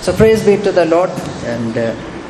So praise be to the lord and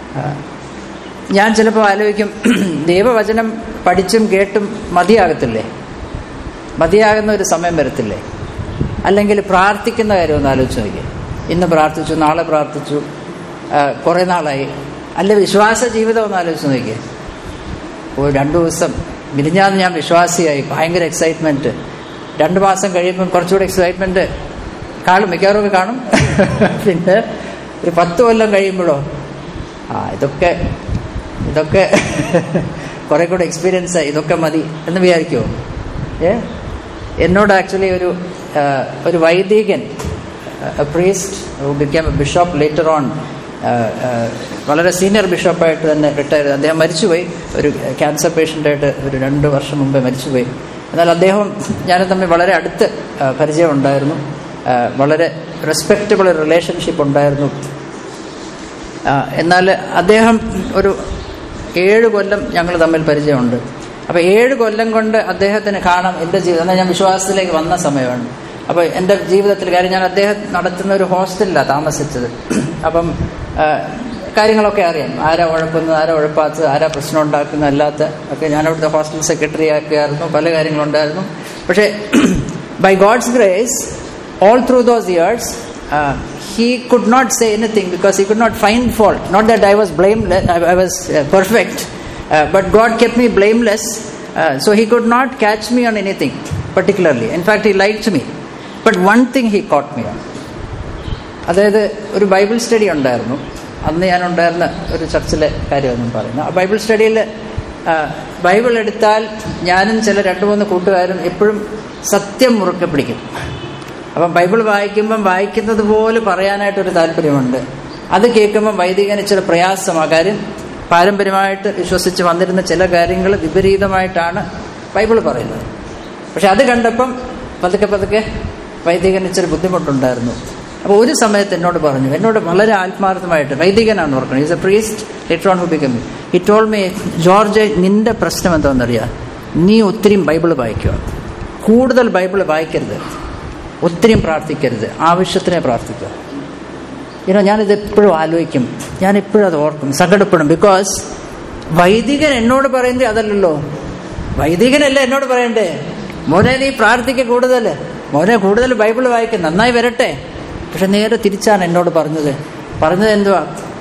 ഞാൻ ചിലപ്പോൾ ആലോചിക്കും ദൈവവചനം പഠിച്ചും കേട്ടും മതിയാകത്തില്ലേ മതിയാകുന്ന ഒരു സമയം വരത്തില്ലേ അല്ലെങ്കിൽ പ്രാർത്ഥിക്കുന്ന കാര്യം ഒന്ന് ആലോചിച്ച് നോക്കി ഇന്ന് പ്രാർത്ഥിച്ചു നാളെ പ്രാർത്ഥിച്ചു ആ, കുറേ നാളായി അല്ല വിശ്വാസ ജീവിതം ഒന്ന് ആലോചിച്ച് നോക്കിയേ ഒരു രണ്ട് ദിവസം മിനിഞ്ഞാന്ന് ഞാൻ വിശ്വാസിയായി ഭയങ്കര എക്സൈറ്റ്മെൻറ്റ് രണ്ട് മാസം കഴിയുമ്പം കുറച്ചുകൂടെ എക്സൈറ്റ്മെൻറ്റ് കാണും മിക്കവാറും കാണും പിന്നെ ഒരു പത്ത് കൊല്ലം കഴിയുമ്പോഴോ ആ ഇതൊക്കെ ഇതൊക്കെ കുറെ കൂടെ എക്സ്പീരിയൻസ് ആയി ഇതൊക്കെ മതി എന്ന് വിചാരിക്കുമോ ഏ എന്നോട് ആക്ച്വലി ഒരു ആ, ഒരു വൈദികൻ priest become bishop later on വളരെ സീനിയർ ബിഷപ്പായിട്ട് തന്നെ റിട്ടയർ അദ്ദേഹം മരിച്ചുപോയി ഒരു ക്യാൻസർ പേഷ്യൻ്റായിട്ട് ഒരു രണ്ട് വർഷം മുമ്പേ മരിച്ചുപോയി എന്നാൽ അദ്ദേഹം ഞാനും തമ്മിൽ വളരെ അടുത്ത് ആ, പരിചയമുണ്ടായിരുന്നു ആ, വളരെ റെസ്പെക്റ്റബിൾ റിലേഷൻഷിപ്പ് ഉണ്ടായിരുന്നു ആ, എന്നാൽ അദ്ദേഹം ഒരു ഏഴ് കൊല്ലം ഞങ്ങൾ തമ്മിൽ പരിചയമുണ്ട് അപ്പോൾ ഏഴ് കൊല്ലം കൊണ്ട് അദ്ദേഹത്തിന് കാണാം എൻ്റെ ജീവിതം എന്നാൽ ഞാൻ വിശ്വാസത്തിലേക്ക് വന്ന സമയമാണ് അപ്പോൾ എൻ്റെ ജീവിതത്തിൽ കാര്യം ഞാൻ അദ്ദേഹം നടത്തുന്ന ഒരു ഹോസ്റ്റലിലാണ് താമസിച്ചത് അപ്പം ആ, കാര്യങ്ങളൊക്കെ അറിയാം ആരാ ഉഴപ്പുന്നത് ആരാ ഉഴപ്പാത്തത് ആരാ പ്രശ്നം ഉണ്ടാക്കുന്നത് അല്ലാത്ത ഒക്കെ ഞാൻ അവിടുത്തെ ഹോസ്റ്റൽ സെക്രട്ടറി ഒക്കെ ആയിരുന്നു പല കാര്യങ്ങളുണ്ടായിരുന്നു പക്ഷേ by God's grace all through those years, uh, he could not say anything because he could not find fault. Not that I was blameless, I, I was uh, perfect, uh, but God kept me blameless, uh, so he could not catch me on anything particularly. In fact, he liked me. But one thing he caught me on. അതായത് ഒരു Bible study ഉണ്ടായിരുന്നു അന്ന് ഞാൻ ഉണ്ടായിരുന്ന ഒരു ചർച്ചിലെ കാര്യമൊന്നും പറയുന്നു ആ ബൈബിൾ സ്റ്റഡിയിൽ ബൈബിൾ എടുത്താൽ ഞാനും ചില രണ്ട് മൂന്ന് കൂട്ടുകാരും എപ്പോഴും സത്യം മുറുക്കെ പിടിക്കും അപ്പം ബൈബിൾ വായിക്കുമ്പം വായിക്കുന്നത് പോലെ പറയാനായിട്ടൊരു താല്പര്യമുണ്ട് അത് കേൾക്കുമ്പം വൈദികന് ഇച്ചിരി പ്രയാസമാണ് കാര്യം പാരമ്പര്യമായിട്ട് വിശ്വസിച്ച് വന്നിരുന്ന ചില കാര്യങ്ങൾ വിപരീതമായിട്ടാണ് ബൈബിൾ പറയുന്നത് പക്ഷെ അത് കണ്ടപ്പം പതുക്കെ പതുക്കെ വൈദികന് ഇച്ചിരി ബുദ്ധിമുട്ടുണ്ടായിരുന്നു അപ്പോൾ ഒരു സമയത്ത് എന്നോട് പറഞ്ഞു എന്നോട് വളരെ ആത്മാർത്ഥമായിട്ട് വൈദികനാണെന്ന് ഓർക്കണം is a priest later on who become he told me George നിന്റെ പ്രശ്നം എന്താണെന്നറിയാം നീ ഒത്തിരി ബൈബിൾ വായിക്കുക കൂടുതൽ ബൈബിൾ വായിക്കരുത് ഒത്തിരിയും പ്രാർത്ഥിക്കരുത് ആവശ്യത്തിനെ പ്രാർത്ഥിക്കുക ഇനോ ഞാനിത് എപ്പോഴും ആലോചിക്കും ഞാൻ എപ്പോഴും അത് ഓർക്കും സങ്കടപ്പെടും ബിക്കോസ് വൈദികൻ എന്നോട് പറയുന്നത് അതല്ലല്ലോ വൈദികനല്ല എന്നോട് പറയണ്ടേ മോനെ നീ പ്രാർത്ഥിക്ക കൂടുതൽ മോനെ കൂടുതൽ ബൈബിൾ വായിക്കും നന്നായി വരട്ടെ പക്ഷെ നേരെ തിരിച്ചാണ് എന്നോട് പറഞ്ഞത് പറഞ്ഞത് എന്തുവാ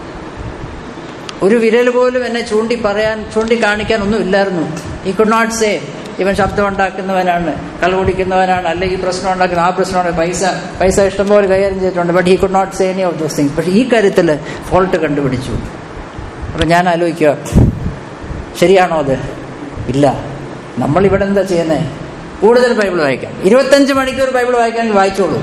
ഒരു വിരൽ പോലും എന്നെ ചൂണ്ടി പറയാൻ ചൂണ്ടി കാണിക്കാൻ ഒന്നും ഇല്ലായിരുന്നു ഈ കുഡ് നോട്ട് സേ ഇവൻ ശബ്ദം ഉണ്ടാക്കുന്നവനാണ് കള കുടിക്കുന്നവനാണ് അല്ലെങ്കിൽ ഈ പ്രശ്നം ഉണ്ടാക്കുന്ന ആ പ്രശ്നമാണ് പൈസ പൈസ ഇഷ്ടംപോലെ കൈകാര്യം ചെയ്തിട്ടുണ്ട് but he could not say any of those things പക്ഷേ ഈ കാര്യത്തിൽ ഫോൾട്ട് കണ്ടുപിടിച്ചു അപ്പം ഞാൻ ആലോചിക്കുക ശരിയാണോ അത് ഇല്ല നമ്മളിവിടെ എന്താ ചെയ്യുന്നത് കൂടുതൽ ബൈബിൾ വായിക്കാം ഇരുപത്തഞ്ച് മണിക്കൂർ ബൈബിൾ വായിക്കാൻ വായിച്ചോളൂ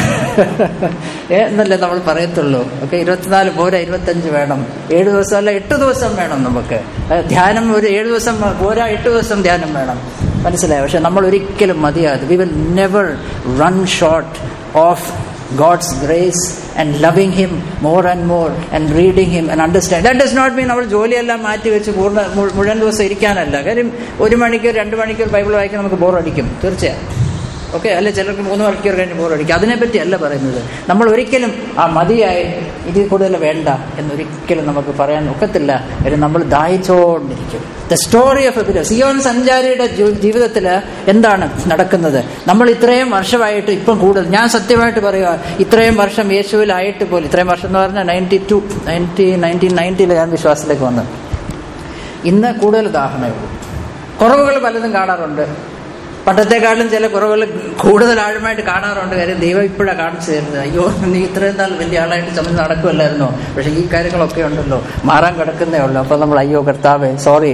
ഏ, എന്നല്ലേ നമ്മൾ പറയത്തുള്ളൂ ഓക്കെ ഇരുപത്തിനാല് പോരാ ഇരുപത്തഞ്ച് വേണം ഏഴ് ദിവസം അല്ല എട്ട് ദിവസം വേണം നമുക്ക് ഏ, ധ്യാനം ഒരു ഏഴ് ദിവസം പോരാ എട്ട് ദിവസം ധ്യാനം വേണം മനസ്സിലായോ പക്ഷെ നമ്മൾ ഒരിക്കലും മതിയാതെ we will never run short of God's grace and loving Him more and more and reading Him and understand. That does not mean നമ്മൾ ജോലിയെല്ലാം മാറ്റി വെച്ച് പൂർണ്ണ മു- മുഴുവൻ ദിവസം ഇരിക്കാനല്ല കാര്യം ഒരു മണിക്കൂർ രണ്ട് മണിക്കൂർ ബൈബിൾ വായിക്കാൻ നമുക്ക് ബോറടിക്കും തീർച്ചയായും ഓക്കെ അല്ലെ ചിലർക്ക് മൂന്ന് മണിക്കൂർ കഴിഞ്ഞ് ബോറടിക്കും അതിനെപ്പറ്റി അല്ല പറയുന്നത് നമ്മൾ ഒരിക്കലും ആ മതിയായി ഇതിൽ കൂടുതൽ വേണ്ട എന്നൊരിക്കലും നമുക്ക് പറയാൻ ഒക്കത്തില്ല കാര്യം നമ്മൾ ദാഹിച്ചോണ്ടിരിക്കും the story of a Zion സഞ്ചാരിയുടെ ജീവിതത്തിൽ എന്താണ് നടക്കുന്നത് നമ്മൾ ഇത്രയും വർഷമായിട്ട് ഇപ്പം കൂടുതൽ ഞാൻ സത്യമായിട്ട് പറയുക ഇത്രയും വർഷം യേശുവിലായിട്ട് പോലും ഇത്രയും വർഷം എന്ന് പറഞ്ഞാൽ നയൻറ്റി ടു നയൻറ്റി നയൻറ്റീൻ നയൻറ്റിയിൽ ഞാൻ വിശ്വാസത്തിലേക്ക് വന്നത് ഇന്ന് കൂടുതൽ ദാഹമേ ഉള്ളൂ കുറവുകൾ പലതും കാണാറുണ്ട് പണ്ടത്തെക്കാളും ചില കുറവുകൾ കൂടുതൽ ആഴമായിട്ട് കാണാറുണ്ട് കാര്യം ദൈവം ഇപ്പോഴാണ് കാണിച്ചു തരുന്നത് അയ്യോ നീ ഇത്രയും നാൾ വലിയ ആളായിട്ട് ചുമന്ന് നടക്കുമല്ലായിരുന്നോ പക്ഷെ ഈ കാര്യങ്ങളൊക്കെ ഉണ്ടല്ലോ മാറാൻ കിടക്കുന്നേ ഉള്ളൂ അപ്പൊ നമ്മൾ അയ്യോ കർത്താവേ സോറി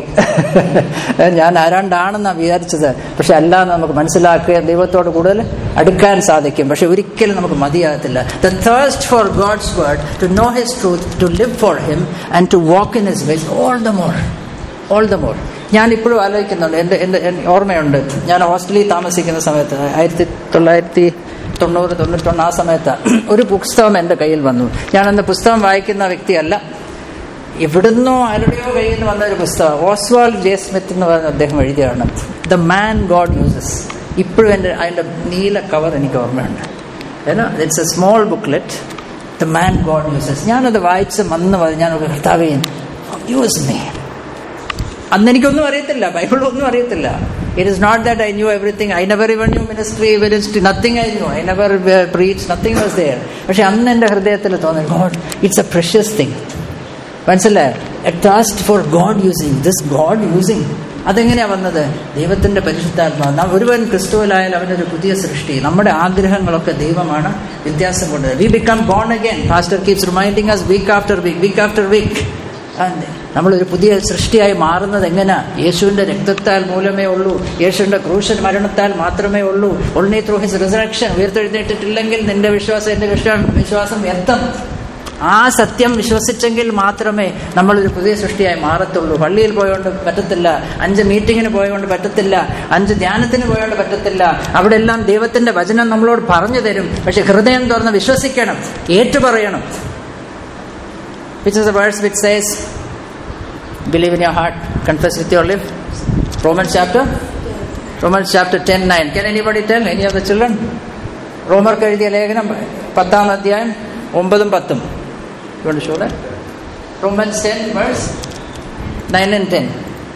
ഞാൻ ആരാണ്ടാണെന്നാണ് വിചാരിച്ചത് പക്ഷെ അല്ലാന്ന് നമുക്ക് മനസ്സിലാക്കുകയും ദൈവത്തോട് കൂടുതൽ അടുക്കാൻ സാധിക്കും പക്ഷെ ഒരിക്കലും നമുക്ക് മതിയാകത്തില്ല the thirst for God's word to know his truth to live for him and to walk in his ways all the more all the more ഞാൻ ഇപ്പോഴും ആലോചിക്കുന്നുണ്ട് എൻ്റെ എൻ്റെ എൻ്റെ ഓർമ്മയുണ്ട് ഞാൻ ഹോസ്റ്റലിൽ താമസിക്കുന്ന സമയത്ത് ആയിരത്തി തൊള്ളായിരത്തി തൊണ്ണൂറ് തൊണ്ണൂറ്റൊന്ന് ആ സമയത്ത് ഒരു പുസ്തകം എൻ്റെ കയ്യിൽ വന്നു ഞാൻ അന്ന് പുസ്തകം വായിക്കുന്ന വ്യക്തിയല്ല എവിടുന്നോ ആരുടെയോ കയ്യിൽ നിന്ന് വന്ന ഒരു പുസ്തകം ഓസ്വാൾ ജെ സ്മിത്ത് എന്ന് പറയുന്ന അദ്ദേഹം എഴുതിയാണ് ദ മാൻ ഗോഡ് യൂസസ് ഇപ്പോഴും എൻ്റെ അതിൻ്റെ നീല കവർ എനിക്ക് ഓർമ്മയുണ്ട് I know it's a small booklet the man God uses ഞാനത് വായിച്ച് വന്ന് വന്ന് ഞാൻ കർത്താവേ യൂസ് മീ അന്ന് എനിക്കൊന്നും അറിയത്തില്ല ബൈബിളൊന്നും അറിയത്തില്ല it is not that I knew everything I never even knew ministry ministry nothing I knew I never preach nothing was there പക്ഷെ അന്ന് എൻ്റെ ഹൃദയത്തിൽ തോന്നി God it's a precious thing മനസ്സിലായോ a trust for God using this God using അതെങ്ങനെയാ വന്നത് ദൈവത്തിന്റെ പരിശുദ്ധാത്മാവ് നാം ഒരുവൻ ക്രിസ്തുവിലായാൽ അവനൊരു പുതിയ സൃഷ്ടി നമ്മുടെ ആഗ്രഹങ്ങളൊക്കെ ദൈവമാണ് വ്യത്യാസം കൊണ്ടത് we become born again pastor keeps reminding us week after week week after week നമ്മളൊരു പുതിയ സൃഷ്ടിയായി മാറുന്നത് എങ്ങനെ യേശുവിന്റെ രക്തത്താൽ മൂലമേ ഉള്ളൂ യേശുവിന്റെ ക്രൂശൻ മരണത്താൽ മാത്രമേ ഉള്ളൂ ഒൺലി ത്രൂ ഹിസ് റിസറക്ഷൻ ഉയർത്തെഴുന്നേറ്റിട്ടില്ലെങ്കിൽ നിന്റെ വിശ്വാസം എന്റെ വിശ്വാസം വിശ്വാസം വ്യക്തം ആ സത്യം വിശ്വസിച്ചെങ്കിൽ മാത്രമേ നമ്മളൊരു പുതിയ സൃഷ്ടിയായി മാറത്തുള്ളൂ പള്ളിയിൽ പോയോണ്ട് പറ്റത്തില്ല അഞ്ച് മീറ്റിങ്ങിന് പോയോണ്ട് പറ്റത്തില്ല അഞ്ച് ധ്യാനത്തിന് പോയോണ്ട് പറ്റത്തില്ല അവിടെ എല്ലാം ദൈവത്തിന്റെ വചനം നമ്മളോട് പറഞ്ഞു തരും പക്ഷെ ഹൃദയം തുറന്ന് വിശ്വസിക്കണം ഏറ്റുപറയണം which is the verse which says, Believe in your heart, confess with your lips. Romans chapter? Romans chapter 10 9. Can anybody tell? Any of the children? റോമർക്ക് എഴുതിയ ലേഖനം പത്താം അധ്യായം ഒമ്പതും പത്തും കൊണ്ട് ഷൂടെ Romans ten verse nine and ten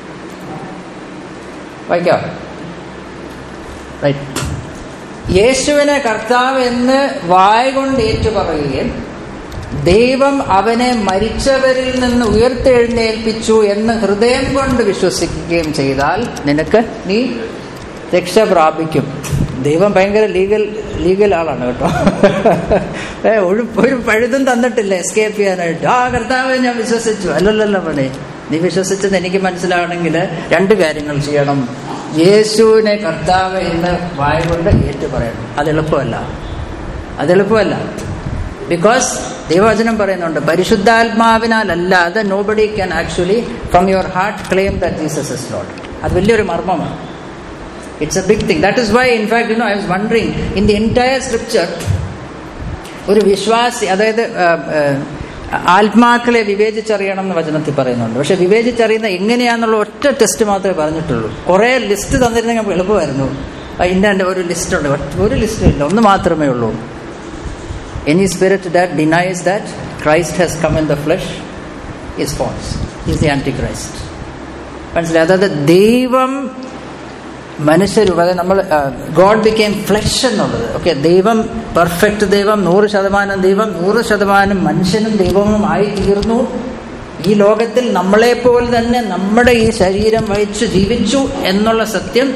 വായിക്കാം right യേശുവിനെ കർത്താവ് എന്ന് വായ കൊണ്ട് ഏറ്റുപറയുകയും ദൈവം അവനെ മരിച്ചവരിൽ നിന്ന് ഉയർത്തെഴുന്നേൽപ്പിച്ചു എന്ന് ഹൃദയം കൊണ്ട് വിശ്വസിക്കുകയും ചെയ്താൽ നിനക്ക് നീ രക്ഷ പ്രാപിക്കും ദൈവം ഭയങ്കര ലീഗൽ ലീഗൽ ആളാണ് കേട്ടോ ഏ ഒരു ഒരു പഴുതും തന്നിട്ടില്ല എസ്കേപ്പ് ചെയ്യാനായിട്ട് ആ കർത്താവ് ഞാൻ വിശ്വസിച്ചു അല്ലല്ലല്ല പോലെ നീ വിശ്വസിച്ചത് എനിക്ക് മനസ്സിലാവണമെങ്കിൽ രണ്ട് കാര്യങ്ങൾ ചെയ്യണം യേശുവിനെ കർത്താവ് എന്ന് വായ കൊണ്ട് ഏറ്റു പറയണം അത് എളുപ്പമല്ല അത് എളുപ്പമല്ല ബിക്കോസ് ദൈവവചനം പറയുന്നുണ്ട് പരിശുദ്ധാത്മാവിനാൽ അല്ലാതെ nobody can actually from your heart claim that Jesus is lord അത് വലിയൊരു മർമ്മമാണ് it's a big thing that is why in fact you know I was wondering in the entire scripture ഒരു വിശ്വാസി അതായത് ആത്മാക്കളെ വിവേചിച്ചറിയണം എന്ന് വചനത്തിൽ പറയുന്നുണ്ട് പക്ഷെ വിവേചിച്ചറിയുന്ന എങ്ങനെയാന്നുള്ള ഒറ്റ ടെസ്റ്റ് മാത്രമേ പറഞ്ഞിട്ടുള്ളൂ കുറേ ലിസ്റ്റ് തന്നിരുന്നെങ്കിൽ നമുക്ക് എളുപ്പമായിരുന്നു ഇന്ന ഒരു ലിസ്റ്റ് ഉണ്ട് ഒരു ലിസ്റ്റ് ഇല്ല ഒന്ന് മാത്രമേ ഉള്ളൂ Any spirit that denies that Christ has come in the flesh is false. He is the Antichrist. മനസ്സിലായി അതായത് ദൈവം മനുഷ്യരൂപം അതായത് നമ്മൾ ഗോഡ് ബിക്കെയിം ഫ്ലഷ് എന്നുള്ളത് ഓക്കെ ദൈവം പെർഫെക്റ്റ് ദൈവം നൂറ് ശതമാനം ദൈവം നൂറ് ശതമാനം മനുഷ്യനും ദൈവവും ആയി തീർന്നു ഈ ലോകത്തിൽ നമ്മളെപ്പോലെ തന്നെ നമ്മുടെ ഈ ശരീരം വഹിച്ചു ജീവിച്ചു എന്നുള്ള സത്യം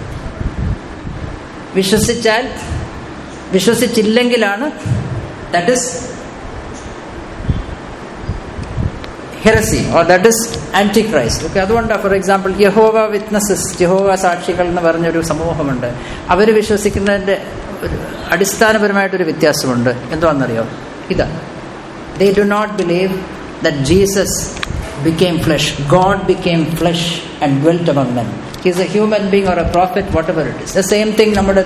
വിശ്വസിച്ചാൽ വിശ്വസിച്ചില്ലെങ്കിലാണ് that is heresy or that is anti Christ okay അതുകൊണ്ടാണ് ഫോർ എക്സാമ്പിൾ യഹോവ വിറ്റ്നസസ് യഹോവ സാക്ഷികൾ എന്ന് പറഞ്ഞൊരു സമൂഹമുണ്ട് അവർ വിശ്വസിക്കുന്നതിൻ്റെ ഒരു അടിസ്ഥാനപരമായിട്ടൊരു വ്യത്യാസമുണ്ട് എന്തുവാണെന്നറിയോ ഇതാണ് they do not believe that Jesus became flesh. God became flesh and dwelt among them. He is a human being or a prophet, whatever it is. The same thing നമ്മുടെ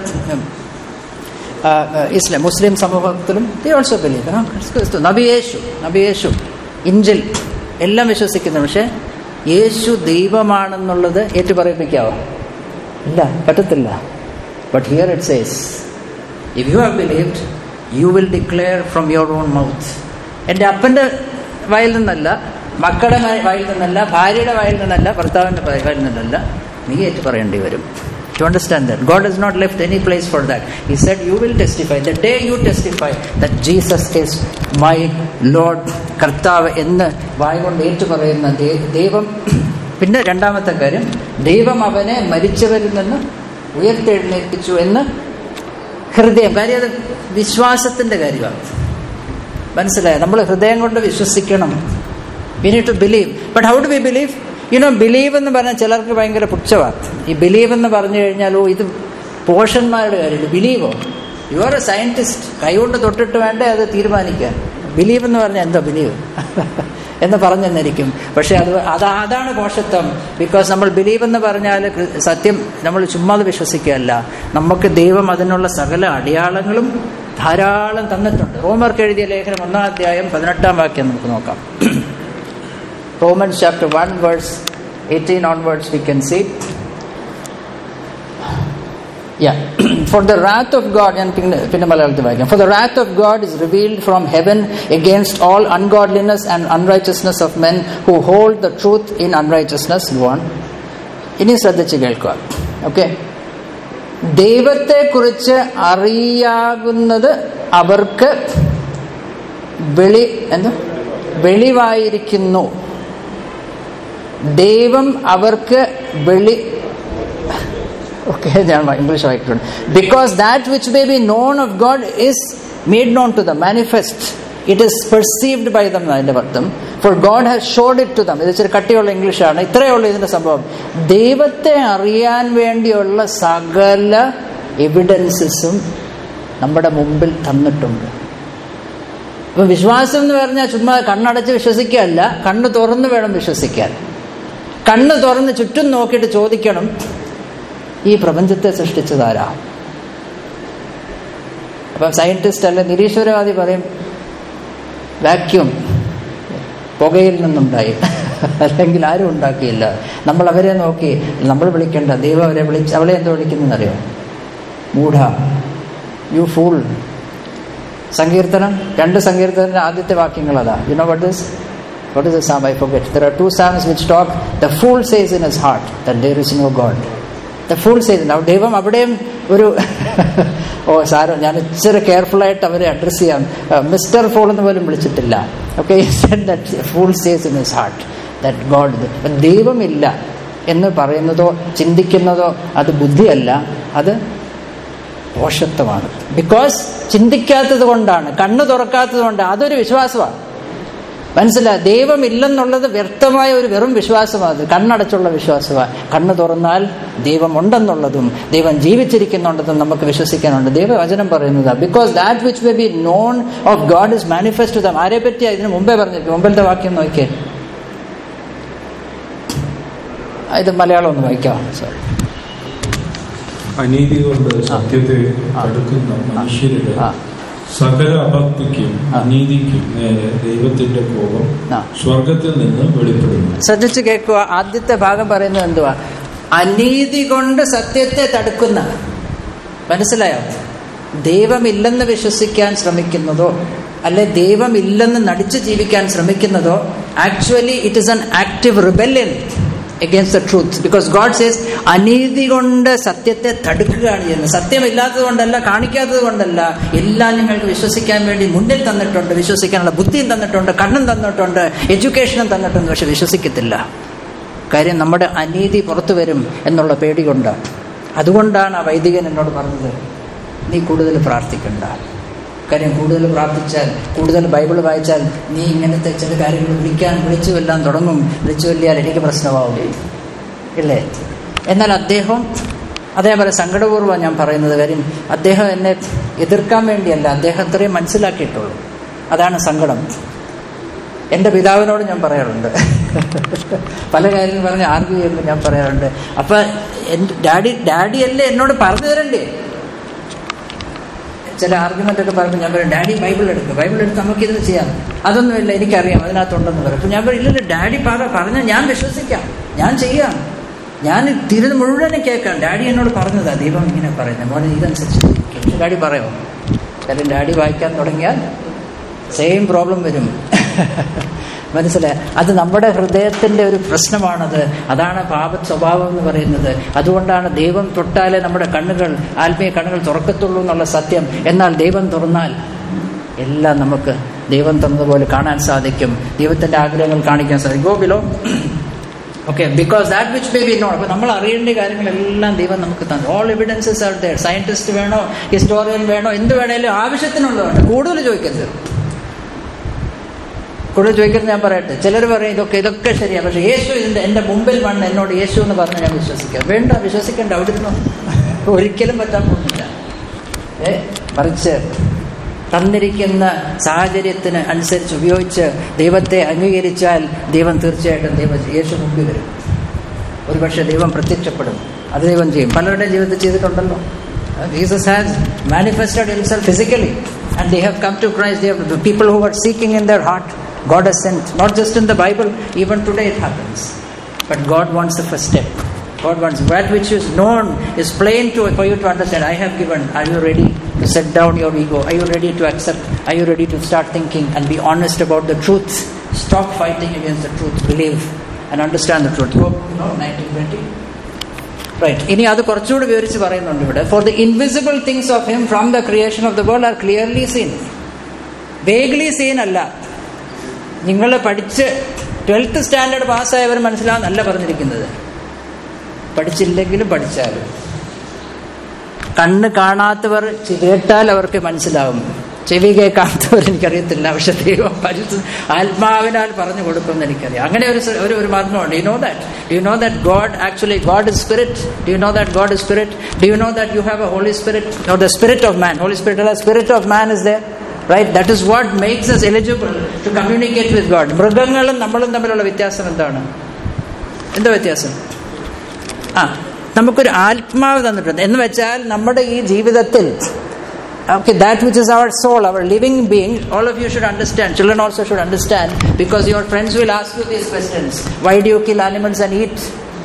ഇസ്ലാം മുസ്ലിം സമൂഹത്തിലും ദേ ഓൾസോ ബിലീവ് ക്രിസ്തു നബി യേശു നബി യേശു ഇഞ്ചിൽ എല്ലാം വിശ്വസിക്കുന്നു പക്ഷെ യേശു ദൈവമാണെന്നുള്ളത് ഏറ്റുപറയിപ്പിക്കാവോ ഇല്ല പറ്റത്തില്ല but here it says if you have believed you will declare from your own mouth എൻ്റെ അപ്പൻ്റെ വായിൽ നിന്നല്ല മക്കളുടെ വായിൽ നിന്നല്ല ഭാര്യയുടെ വായിൽ നിന്നല്ല ഭർത്താവിൻ്റെ വായിൽ നിന്നല്ല നീ ഏറ്റു പറയേണ്ടി വരും to understand that. God has not left any place for that. He said, You will testify. The day you testify that Jesus is my Lord, കർത്താവ് എന്ന് വായ കൊണ്ട് ഏറ്റു പറയുന്ന ദൈവം പിന്നെ രണ്ടാമത്തെ കാര്യം ദൈവം അവനെ മരിച്ചവരിൽ നിന്ന് ഉയർത്തെഴുന്നേൽപ്പിച്ചു എന്ന് ഹൃദയം കാര്യം അത് വിശ്വാസത്തിന്റെ കാര്യമാണ് മനസ്സിലായോ നമ്മൾ ഹൃദയം കൊണ്ട് വിശ്വസിക്കണം we need to believe but how do we believe you know believe എന്ന് പറഞ്ഞാൽ ചിലർക്ക് ഭയങ്കര പുച്ഛമാണ് ഈ ബിലീവ് എന്ന് പറഞ്ഞു കഴിഞ്ഞാൽ ഓ ഇത് പോഷന്മാരുടെ കാര്യമില്ല ബിലീവോ യു ആർ എ സയന്റിസ്റ്റ് കൈകൊണ്ട് തൊട്ടിട്ട് വേണ്ടേ അത് തീരുമാനിക്കാൻ ബിലീവ് എന്ന് പറഞ്ഞാൽ എന്താ ബിലീവ് എന്ന് പറഞ്ഞെന്നിരിക്കും പക്ഷെ അത് അത് അതാണ് പോഷത്വം ബിക്കോസ് നമ്മൾ ബിലീവ് എന്ന് പറഞ്ഞാൽ സത്യം നമ്മൾ ചുമ്മാ വിശ്വസിക്കുകയല്ല നമുക്ക് ദൈവം അതിനുള്ള സകല അടയാളങ്ങളും ധാരാളം തന്നിട്ടുണ്ട് റോമർക്ക് എഴുതിയ ലേഖനം ഒന്നാം അധ്യായം പതിനെട്ടാം വാക്യം നമുക്ക് നോക്കാം Romans chapter 1 verse 18 onwards we can see Yeah. For the wrath of God, ഞാൻ പിന്നെ പിന്നെ മലയാളത്തിൽ വായിക്കാം For the wrath of God is revealed from heaven against all ungodliness and unrighteousness of men who hold the truth in unrighteousness. Go on. ഇനി ശ്രദ്ധിച്ച് കേൾക്കുക okay ദൈവത്തെക്കുറിച്ച് അറിയാകുന്നത് അവർക്ക് വെളി എന്താ വെളിവായിരിക്കുന്നു ദൈവം അവർക്ക് വെളി ഓക്കെ ഞാൻ ഇംഗ്ലീഷ് വായിക്കുന്നുണ്ട് because that which may be known of God is made known to the manifest it is perceived by them അതിന്റെ അർത്ഥം for God has showed it to them ഇത് ഇച്ചിരി കട്ടിയുള്ള ഇംഗ്ലീഷാണ് ഇത്രയേ ഉള്ളൂ ഇതിന്റെ സംഭവം ദൈവത്തെ അറിയാൻ വേണ്ടിയുള്ള സകല എവിഡൻസസും നമ്മുടെ മുമ്പിൽ തന്നിട്ടുണ്ട് അപ്പൊ വിശ്വാസം എന്ന് പറഞ്ഞാൽ ചുമ്മാ കണ്ണടച്ച് വിശ്വസിക്കുകയല്ല കണ്ണ് തുറന്ന് വേണം വിശ്വസിക്കാൻ കണ്ണ് തുറന്ന് ചുറ്റും നോക്കിയിട്ട് ചോദിക്കണം ഈ പ്രപഞ്ചത്തെ സൃഷ്ടിച്ചതാരാ അപ്പം സയന്റിസ്റ്റ് അല്ലെ നിരീശ്വരവാദി പറയും വാക്യൂം പുകയിൽ നിന്നുണ്ടായി അല്ലെങ്കിൽ ആരും ഉണ്ടാക്കിയില്ല നമ്മൾ അവരെ നോക്കി നമ്മൾ വിളിക്കേണ്ട ദൈവം അവരെ വിളിച്ച് അവളെ എന്തോ വിളിക്കുന്നറിയോ മൂഢ യു ഫൂൾ സങ്കീർത്തനം രണ്ട് സങ്കീർത്തനത്തിന്റെ ആദ്യത്തെ വാക്യങ്ങൾ അതാ you know what this what is psalm I forget there are two psalms which talk the fool says in his heart that there is no God the fool ചെയ്തിട്ടുണ്ട് അവിടെ ദൈവം അവിടെയും ഒരു ഓ സാരം ഞാൻ ഇച്ചിരി കെയർഫുള്ളായിട്ട് അവരെ അഡ്രസ്സ് ചെയ്യാം മിസ്റ്റർ ഫോൾ എന്ന് പോലും വിളിച്ചിട്ടില്ല okay fool says in his heart that God ദൈവമില്ല എന്ന് പറയുന്നതോ ചിന്തിക്കുന്നതോ അത് ബുദ്ധിയല്ല അത് പോഷത്വമാണ് ബിക്കോസ് ചിന്തിക്കാത്തത് കൊണ്ടാണ് കണ്ണു തുറക്കാത്തത് കൊണ്ട് അതൊരു വിശ്വാസമാണ് മനസ്സിലായി ദൈവമില്ലെന്നുള്ളത് വ്യക്തമായ ഒരു വെറും വിശ്വാസമാണ് കണ്ണടച്ചുള്ള വിശ്വാസമാണ് കണ്ണ് തുറന്നാൽ ദൈവം ഉണ്ടെന്നുള്ളതും ദൈവം ജീവിച്ചിരിക്കുന്നുണ്ടെന്നും നമുക്ക് വിശ്വസിക്കാനുണ്ട് ദൈവവചനം പറയുന്നത് because that which may be known of God is manifest them ആരെ പറ്റിയാ ഇതിന് മുമ്പേ പറഞ്ഞിട്ട് മുമ്പിലത്തെ വാക്യം നോക്കിയേ ഇത് മലയാളം ഒന്ന് വായിക്കാം സോറി അനീതി കൊണ്ട് സത്യത്തെ തടുക്കുന്ന മനുഷ്യരുടെ ആ സകല അഭക്തിക്കും ആ. അനീതിക്കും നേരെ ദൈവത്തിന്റെ കോപം ആ. സ്വർഗത്തിൽ നിന്ന് വെളിപ്പെടുന്നു ശ്രദ്ധിച്ചു കേൾക്കുക ആദ്യത്തെ ഭാഗം പറയുന്നത് എന്തുവാ അനീതി കൊണ്ട് സത്യത്തെ തടുക്കുന്ന മനസ്സിലായോ ദൈവമില്ലെന്ന് വിശ്വസിക്കാൻ ശ്രമിക്കുന്നതോ അല്ലെ ദൈവമില്ലെന്ന് നടിച്ചു ജീവിക്കാൻ ശ്രമിക്കുന്നതോ actually it is an active rebellion against the truth because God says അനീതി കൊണ്ട് സത്യത്തെ തടുക്കുകയാണ് ചെയ്യുന്നത് സത്യമില്ലാത്തത് കൊണ്ടല്ല കാണിക്കാത്തത് കൊണ്ടല്ല എല്ലാം നിങ്ങൾക്ക് വിശ്വസിക്കാൻ വേണ്ടി മുന്നിൽ തന്നിട്ടുണ്ട് വിശ്വസിക്കാനുള്ള ബുദ്ധിയും തന്നിട്ടുണ്ട് കണ്ണും തന്നിട്ടുണ്ട് എഡ്യൂക്കേഷനും തന്നിട്ടുണ്ട് പക്ഷെ വിശ്വസിക്കത്തില്ല കാര്യം നമ്മുടെ അനീതി പുറത്തു വരും എന്നുള്ള പേടി കൊണ്ട് അതുകൊണ്ടാണ് ആ വൈദികൻ എന്നോട് പറഞ്ഞത് നീ കൂടുതൽ പ്രാർത്ഥിക്കണ്ട കാര്യം കൂടുതൽ പ്രാർത്ഥിച്ചാൽ കൂടുതൽ ബൈബിൾ വായിച്ചാൽ നീ ഇങ്ങനത്തെ ചില കാര്യങ്ങൾ വിളിക്കാൻ വിളിച്ചു കൊല്ലാൻ തുടങ്ങും വിളിച്ചു കൊല്ലിയാൽ എനിക്ക് പ്രശ്നമാവും ഇല്ലേ എന്നാൽ അദ്ദേഹം അതേപോലെ സങ്കടപൂർവ്വം ഞാൻ പറയുന്നത് കാര്യം അദ്ദേഹം എന്നെ എതിർക്കാൻ വേണ്ടിയല്ല അദ്ദേഹം അത്രയും മനസ്സിലാക്കിയിട്ടുള്ളൂ അതാണ് സങ്കടം എൻ്റെ പിതാവിനോട് ഞാൻ പറയാറുണ്ട് പല കാര്യങ്ങൾ പറഞ്ഞ് ആർഗ്യൂ ചെയ്യുമ്പോൾ ഞാൻ പറയാറുണ്ട് അപ്പം എൻ്റെ ഡാഡി ഡാഡിയല്ലേ എന്നോട് പറഞ്ഞു തരണ്ടേ ചില ആർഗ്യുമെന്റ് ഒക്കെ പറയുമ്പോൾ ഞാൻ പറയും ഡാഡി ബൈബിൾ എടുക്കുക ബൈബിൾ എടുത്ത് നമുക്കിത് ചെയ്യാം അതൊന്നുമില്ല എനിക്കറിയാം അതിനകത്തുണ്ടെന്ന് പറയും അപ്പം ഞാൻ പറയും ഇല്ലല്ലോ ഡാഡി പറ പറഞ്ഞാൽ ഞാൻ വിശ്വസിക്കാം ഞാൻ ചെയ്യാം ഞാൻ തിരു മുഴുവനും കേൾക്കാം ഡാഡി എന്നോട് പറഞ്ഞതാ ദൈവം ഇങ്ങനെ പറയുന്നത് മോനെ ഇതനുസരിച്ച് ജീവിക്കും. പക്ഷെ ഡാഡി പറയുമോ കാര്യം ഡാഡി വായിക്കാൻ തുടങ്ങിയാൽ സെയിം പ്രോബ്ലം വരും മനസ്സിലായി അത് നമ്മുടെ ഹൃദയത്തിന്റെ ഒരു പ്രശ്നമാണത് അതാണ് പാപ സ്വഭാവം എന്ന് പറയുന്നത് അതുകൊണ്ടാണ് ദൈവം തൊട്ടാലേ നമ്മുടെ കണ്ണുകൾ ആത്മീയ കണ്ണുകൾ തുറക്കത്തുള്ളൂ എന്നുള്ള സത്യം എന്നാൽ ദൈവം തുറന്നാൽ എല്ലാം നമുക്ക് ദൈവം തന്നതുപോലെ കാണാൻ സാധിക്കും ദൈവത്തിന്റെ ആഗ്രഹങ്ങൾ കാണിക്കാൻ സാധിക്കും go below okay because that which may be not അപ്പൊ നമ്മൾ അറിയേണ്ട കാര്യങ്ങളെല്ലാം ദൈവം നമുക്ക് തന്നു all evidences are there scientist വേണോ ഹിസ്റ്റോറിയൻ വേണോ എന്ത് വേണേലും ആവശ്യത്തിനുള്ളതാണ് കൂടുതൽ ചോദിക്കരുത് കൂടുതൽ ചോദിക്കരുത് ഞാൻ പറയട്ടെ ചിലർ പറയും ഇതൊക്കെ ഇതൊക്കെ ശരിയാണ് പക്ഷെ യേശു ഇതിന്റെ എന്റെ മുമ്പിൽ വന്ന് എന്നോട് യേശു എന്ന് പറഞ്ഞ് ഞാൻ വിശ്വസിക്കാം വേണ്ട വിശ്വസിക്കേണ്ട അവിടെ ഇരുന്നു ഒരിക്കലും പറ്റാൻ പോകുന്നില്ല ഏ മറിച്ച് തന്നിരിക്കുന്ന സാഹചര്യത്തിന് അനുസരിച്ച് ഉപയോഗിച്ച് ദൈവത്തെ അംഗീകരിച്ചാൽ ദൈവം തീർച്ചയായിട്ടും ദൈവം യേശു മുമ്പിൽ വരും ഒരുപക്ഷെ ദൈവം പ്രത്യക്ഷപ്പെടും അത് ദൈവം ചെയ്യും പലരുടെയും ജീവിതത്തിൽ ചെയ്തിട്ടുണ്ടല്ലോ Jesus has manifested himself physically and they have come to Christ they have people who are seeking in their heart God has sent, not just in the Bible, even today it happens. But God wants the first step God wants that which is known is plain to for you to understand. I have given. Are you ready to set down your ego? Are you ready to accept? Are you ready to start thinking and be honest about the truth? Stop fighting against the truth. Believe and understand the truth. Go, you know, 1920. Right ഇനി അത് കുറച്ചുകൂടി വിവരിച്ച് പറയുന്നുണ്ട് ഇവിടെ for the invisible things of him from the creation of the world are clearly seen vaguely seen അല്ല നിങ്ങൾ പഠിച്ച് twelfth standard പാസ്സായവർ മനസ്സിലാവുന്നല്ല പറഞ്ഞിരിക്കുന്നത് പഠിച്ചില്ലെങ്കിലും പഠിച്ചാലും കണ്ണ് കാണാത്തവർ കേട്ടാൽ അവർക്ക് മനസ്സിലാവും ചെവി കേൾക്കാത്തവർ എനിക്കറിയത്തില്ല പക്ഷെ ദൈവം പരിസ്ഥിതി ആത്മാവിനാൽ പറഞ്ഞു കൊടുക്കുമെന്ന് എനിക്കറിയാം അങ്ങനെ ഒരു സ- ഒരു ഒരു മർമ്മമുണ്ട് you know that you know that God actually God is spirit do you know that God is spirit do you know that you have a Holy Spirit or the spirit of man Holy Spirit അല്ല spirit of man is there right that is what makes us eligible to communicate with God മൃഗങ്ങളും നമ്മളും തമ്മിലുള്ള വ്യത്യാസം എന്താണ് എന്താ വ്യത്യാസം ആ നമുക്കൊരു ആത്മാവ് തന്നിട്ടുണ്ട് എന്ന് വെച്ചാൽ നമ്മുടെ ഈ ജീവിതത്തിൽ okay that which is our soul our living being all of you should understand children also should understand because your friends will ask you these questions why do you kill animals and eat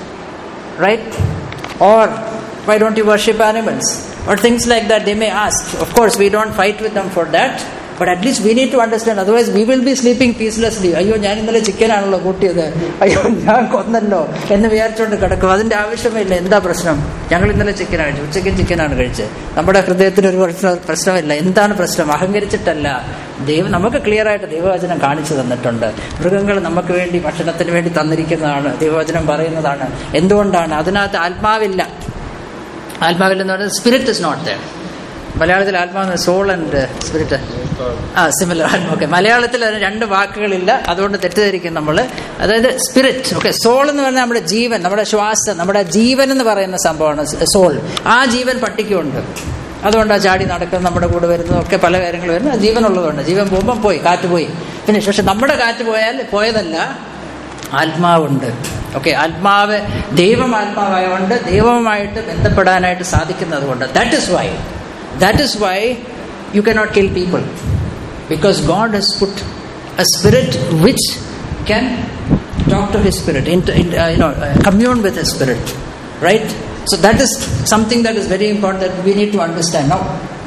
right or why don't you worship animals or things like that they may ask of course we don't fight with them for that but at least we need to understand otherwise we will be sleeping peacelessly അയ്യോ ഞാൻ ഇന്നലെ ചിക്കനാണല്ലോ കൂട്ടിയത് അയ്യോ ഞാൻ കൊന്നല്ലോ എന്ന് വിചാരിച്ചുകൊണ്ട് കിടക്കും അതിന്റെ ആവശ്യമില്ല എന്താ പ്രശ്നം ഞങ്ങൾ ഇന്നലെ ചിക്കൻ കഴിച്ചു ഉച്ചയ്ക്ക് ചിക്കനാണ് കഴിച്ചത് നമ്മുടെ ഹൃദയത്തിന് ഒരു പ്രശ്നം പ്രശ്നമില്ല എന്താണ് പ്രശ്നം അഹങ്കരിച്ചിട്ടല്ല ദൈവം നമുക്ക് ക്ലിയർ ആയിട്ട് ദൈവവചനം കാണിച്ചു തന്നിട്ടുണ്ട് മൃഗങ്ങൾ നമുക്ക് വേണ്ടി ഭക്ഷണത്തിന് വേണ്ടി തന്നിരിക്കുന്നതാണ് ദൈവവചനം പറയുന്നതാണ് എന്തുകൊണ്ടാണ് അതിനകത്ത് ആത്മാവില്ല ആത്മാവില്ലെന്ന് പറയുന്നത് സ്പിരിറ്റ് ഇസ് നോട്ട് ദർ മലയാളത്തിൽ ആത്മാവ് സോൾ ആൻഡ് സ്പിരിറ്റ് ആ സിമിലർ ഓക്കെ മലയാളത്തിൽ അതിന് രണ്ട് വാക്കുകളില്ല അതുകൊണ്ട് തെറ്റിദ്ധരിക്കും നമ്മൾ അതായത് സ്പിരിറ്റ് ഓക്കെ സോൾ എന്ന് പറഞ്ഞാൽ നമ്മുടെ ജീവൻ നമ്മുടെ ശ്വാസം നമ്മുടെ ജീവൻ എന്ന് പറയുന്ന സംഭവമാണ് സോൾ ആ ജീവൻ പട്ടിക്കുണ്ട് അതുകൊണ്ടാണ് ചാടി നടക്കുന്നത് നമ്മുടെ കൂടെ വരുന്നതും ഒക്കെ പല കാര്യങ്ങൾ വരുന്നത് ജീവനുള്ളതുകൊണ്ട് ജീവൻ പോകുമ്പോൾ പോയി കാറ്റ് പോയി പിന്നെ പക്ഷെ നമ്മുടെ കാറ്റ് പോയാൽ പോയതല്ല ആത്മാവുണ്ട് ഓക്കെ ആത്മാവ് ദൈവം ആത്മാവായതുകൊണ്ട് ദൈവവുമായിട്ട് ബന്ധപ്പെടാനായിട്ട് സാധിക്കുന്നത് കൊണ്ട് that is why that is why you cannot kill people because God has put a spirit which can talk to his spirit, inter, in, uh, you know, uh, commune with his spirit, right? So that is something that is very important that we need to understand. Now,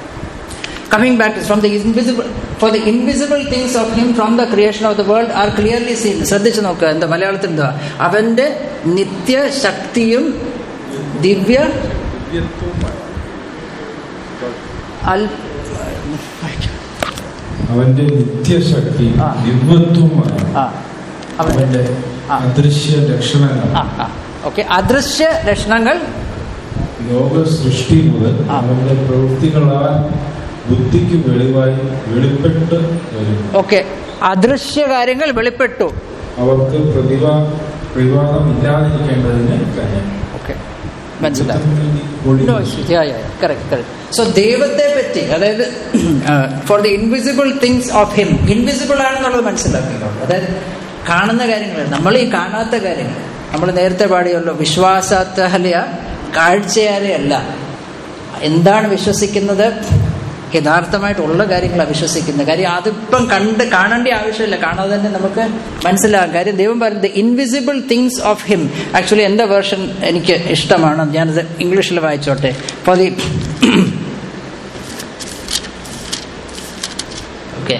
coming back to from the invisible, for the invisible things of him from the creation of the world are clearly seen. ശ്രദ്ധിച്ചു നോക്കുക എന്താ മലയാളത്തിൽ എന്താ അവന്റെ നിത്യശക്തിയും ദിവ്യ അൽ അവന്റെ നിത്യശക്തി ആ. ദിവ്യത്വമാണ് ആ അവന്റെ അവന്റെ ആ. അദൃശ്യ ലക്ഷണങ്ങൾ ആ ആ ഓക്കെ അദൃശ്യ ലക്ഷണങ്ങൾ ലോക സൃഷ്ടി മുതൽ ആ. അവന്റെ പ്രവൃത്തികളാൽ ബുദ്ധിക്ക് വെളിവായി വെളിപ്പെട്ട് വരുന്നു ഓക്കെ അദൃശ്യ കാര്യങ്ങൾ വെളിപ്പെട്ടു അവർക്ക് പ്രതിഭാ പ്രതിവാദം ഇല്ലാതിരിക്കേണ്ടതിന് തന്നെ ഓക്കെ മനസ്സിലായി ഒഴിഞ്ഞു. No, yeah, yeah, correct, correct. So ദൈവത്തെ പറ്റി അതായത് for the invisible things of him invisible ആണെന്നുള്ളത് മനസ്സിലാക്കിയിട്ടുണ്ട് അതായത് കാണുന്ന കാര്യങ്ങൾ നമ്മൾ ഈ കാണാത്ത കാര്യങ്ങൾ നമ്മൾ നേരത്തെ പാടിയല്ലോ വിശ്വാസാത്തഹലയ കാഴ്ചയാലെ അല്ല എന്താണ് വിശ്വസിക്കുന്നത് യഥാർത്ഥമായിട്ടുള്ള കാര്യങ്ങളാണ് വിശ്വസിക്കുന്നത് കാര്യം അതിപ്പം കണ്ട് കാണേണ്ട ആവശ്യമില്ല കാണാതെ തന്നെ നമുക്ക് മനസ്സിലാകും കാര്യം ദൈവം പറയുന്നത് invisible things of him actually എൻ്റെ വേർഷൻ എനിക്ക് ഇഷ്ടമാണ് ഞാനത് ഇംഗ്ലീഷിൽ വായിച്ചോട്ടെ for the okay